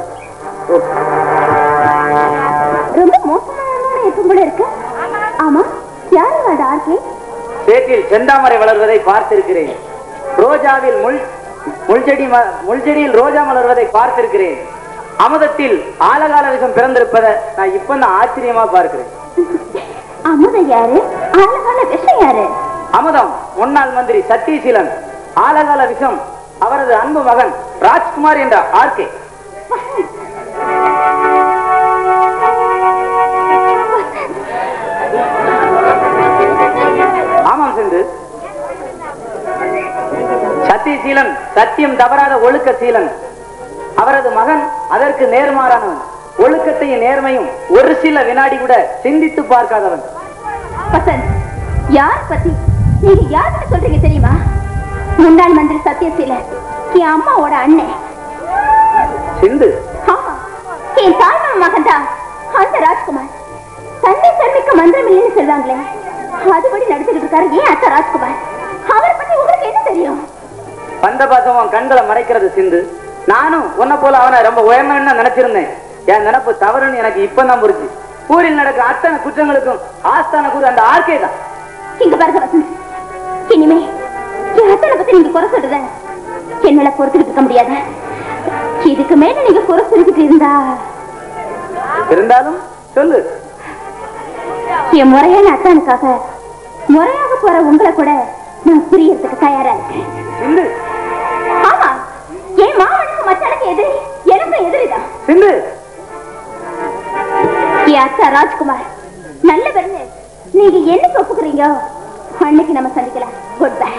ரொம்ப மோசமான இருக்கும் போல இருக்கு ஆமா யாரு அது ஆர்கே சேற்றில் செந்தாமரை வளர்வதை பார்த்திருக்கிறேன் ரோஜாவில் முள் முள்செடி ம- முள்செடியில் ரோஜா மலர்வதை பார்த்திருக்கிறேன் அமுதத்தில் ஆலகால விஷம் பிறந்திருப்பதை நான் இப்ப தான் ஆச்சரியமா பார்க்கிறேன் அமுதம் யாரு ஆழகால விஷம் யாரு அமுதம் முன்னாள் மந்திரி சத்தீசீலன் ஆலகால விஷம் அவரது அன்பு மகன் ராஜ்குமார் என்ற ஆர்கே ஆமாம் சிந்து சத்தியசீலன் சத்தியம் தவறாத ஒழுக்க சீலன் அவரது மகன் அதற்கு நேர்மாறானவன் ஒழுக்கத்தையும் நேர்மையும் ஒரு சில வினாடி கூட சிந்தித்து பார்க்காதவன் வசந்த் யார் பத்தி நீங்க யார்கிட்ட சொல்றீங்க தெரியுமா முன்னாள் மந்திரி சத்யசீலன் என் அம்மாவோட அண்ணன் சிந்து ஆமா என் தாய்மா மகன் தான் அந்த ராஜ்குமார் தன்னை சர்மிக்க மந்திரம் இல்லைன்னு சொல்லுவாங்களே அதுபடி நடந்துகிட்டு இருக்காரு ஏன் அத்தா ராஜ்குமார் அவரை பத்தி உங்களுக்கு என்ன தெரியும் பந்த பாசம் உன் கண்களை மறைக்கிறது சிந்து நானும் உன்னை போல அவனை ரொம்ப உயர்ந்தவன் நினைச்சிருந்தேன் என் நினைப்பு தவறுன்னு எனக்கு இப்பதான் புரிஞ்சு ஊரில் நடக்கிற அத்தனை குற்றங்களுக்கும் ஆஸ்தான குரு அந்த ஆர்கே தான் இங்க பாருங்க வசந்த் இனிமே என் அத்தனை பத்தி நீங்க குறை சொல்றத என்னால பொறுத்துக்கிட்டு இருக்க முடியாது இதுக்கு மேல நீங்க குறை சொல்லிக்கிட்டு இருந்தா இருந்தாலும் சொல்லு என் முறையான அத்தானுக்காக முறையாக போற உங்களை கூட நான் புரியறதுக்கு தயாரா இருக்கேன் சிந்து ஆமா என் மாமனுக்கு மச்சானுக்கு எதிரி எனக்கும் எதிரிதான் சிந்து என் அத்தா ராஜ்குமார் நல்லவர்னு நீங்க என்னைக்கு ஒப்புக்குறீங்க அன்னைக்கு நம்ம சந்திக்கலாம் குட் பை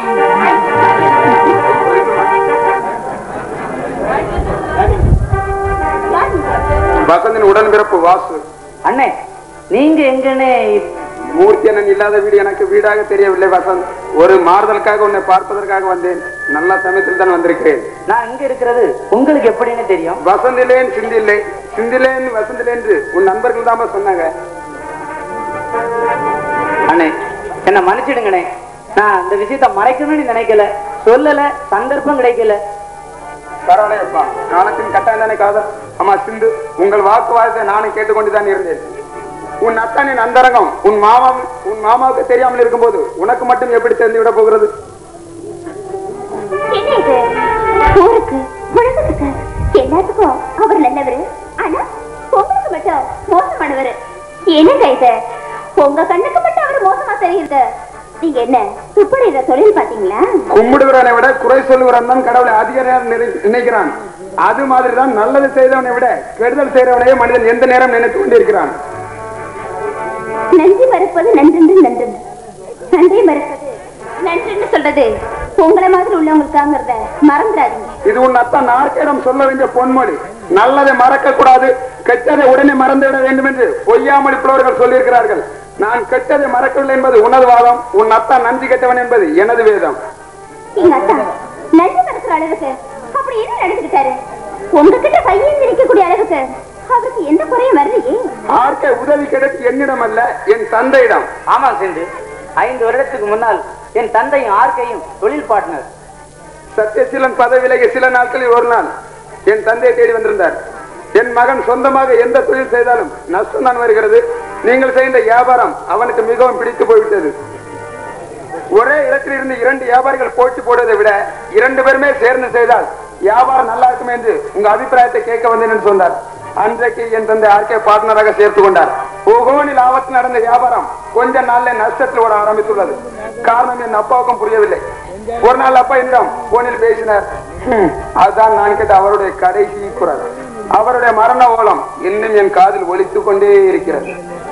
வசந்தின் உடன்பிறப்பு வாசு அண்ணே நீங்க எங்கன்னே மூர்த்தி அண்ணன் இல்லாத வீடு எனக்கு வீடாக தெரியவில்லை வசந்த் ஒரு மாறுதலுக்காக உன்னை பார்ப்பதற்காக வந்தேன் நல்ல சமயத்தில் தான் வந்திருக்கிறேன் நான் இங்க இருக்கிறது உங்களுக்கு எப்படின்னு தெரியும் வசந்திலேன் சிந்தில்லை சிந்திலேன் வசந்திலே என்று உன் நண்பர்கள் தான் சொன்னாங்க அண்ணே என்ன மன்னிச்சிடுங்கண்ணே நான் இந்த விஷயத்த மறைக்கணும்னு நினைக்கல சொல்லல சந்தர்ப்பம் கிடைக்கல பரவாயில்லையப்பா காலத்தின் கட்டாயம் தானே காதல் ஆமா சிந்து உங்கள் வாக்குவாதத்தை நானும் கேட்டுக்கொண்டுதான் இருந்தேன் உன் அத்தானின் அந்தரங்கம் உன் மாமா உன் மாமாவுக்கு தெரியாமல் இருக்கும்போது உனக்கு மட்டும் எப்படி தெரிந்து விட போகிறது என்ன இது ஊருக்கு உலகத்துக்கு எல்லாத்துக்கும் அவர் நல்லவரு ஆனா உங்களுக்கு மட்டும் மோசமானவரு என்னங்க இது உங்க கண்ணுக்கு மட்டும் அவர் இவ்வளவு மோசமா தெரியுது நீங்க என்ன துப்பறிற தொழில் பாத்தீங்களா கும்பிடுகிறவனை விட குறை சொல்லுகிறவன் தான் கடவுளை அதிக நேரம் நினை- நினைக்கிறான் அது மாதிரி தான் நல்லது செய்தவனை விட கெடுதல் செய்தவனையே மனிதன் எந்த நேரம் நினைத்து கொண்டிருக்கிறான் நன்றி மறுப்பது நன்றென்று நன்றென்று நன்றி மறுப்பது நன்றென்று சொல்றது உங்களை மாதிரி உள்ளவங்களுக்காங்கிறத மறந்துடாதீங்க இது உன் அத்தான் நாற்கிடம் சொல்ல வேண்டிய பொன்மொழி நல்லதை மறக்க கூடாது கெட்டதை உடனே மறந்து விட வேண்டும் என்று பொய்யாமொழி புலவர்கள் சொல்லியிருக்கிறார்கள் நான் கெட்டதை மறக்கவில்லை என்பது உனது வாதம் உன் அத்தான் நன்றி கெட்டவன் என்பது எனது வேதம் எங்க அத்தா நன்றி மறுக்கிற அளவுக்கு அப்படி என்ன நடந்துக்கிட்டாரு உங்ககிட்ட கையில் நிற்கக்கூடிய அளவுக்கு அவருக்கு எந்த குறையும் வரலையே ஆர்க்கே உதவி கிடைத்து என்னிடம் அல்ல என் தந்தையிடம் ஆமா சென்று ஐந்து வருடத்துக்கு முன்னால் என் தந்தையும் ஆர்க்கையும் தொழில் பார்ட்னர் சத்தியசீலன் பதவியிலேயே சில நாட்களில் ஒரு நாள் என் தந்தையை தேடி வந்திருந்தார் என் மகன் சொந்தமாக எந்த தொழில் செய்தாலும் நஷ்டம் தான் வருகிறது நீங்கள் செய்த வியாபாரம் அவனுக்கு மிகவும் பிடித்து போய்விட்டது ஒரே இடத்தில் இருந்து இரண்டு வியாபாரிகள் போட்டி போடுவதை விட இரண்டு பேருமே சேர்ந்து செய்தால் வியாபாரம் நல்லா இருக்கும் என்று உங்க அபிப்பிராயத்தை கேட்க வந்தேன் என்று சொன்னார் அன்றைக்கு என் தந்தை ஆர்கே பார்ட்னராக சேர்த்து கொண்டார் ஒகோனில் ஆபத்து நடந்த வியாபாரம் கொஞ்ச நாள்ல நஷ்டத்தில் ஓட ஆரம்பித்துள்ளது காரணம் என் அப்பாவுக்கும் புரியவில்லை ஒரு நாள் அப்பா என்னிடம் போனில் பேசினார் "ஹம், அதுதான் நான் கேட்ட அவருடைய கடைசி குரல் அவருடைய மரண ஓலம் இன்னும் என் காதில் ஒலித்துக் கொண்டே இருக்கிறது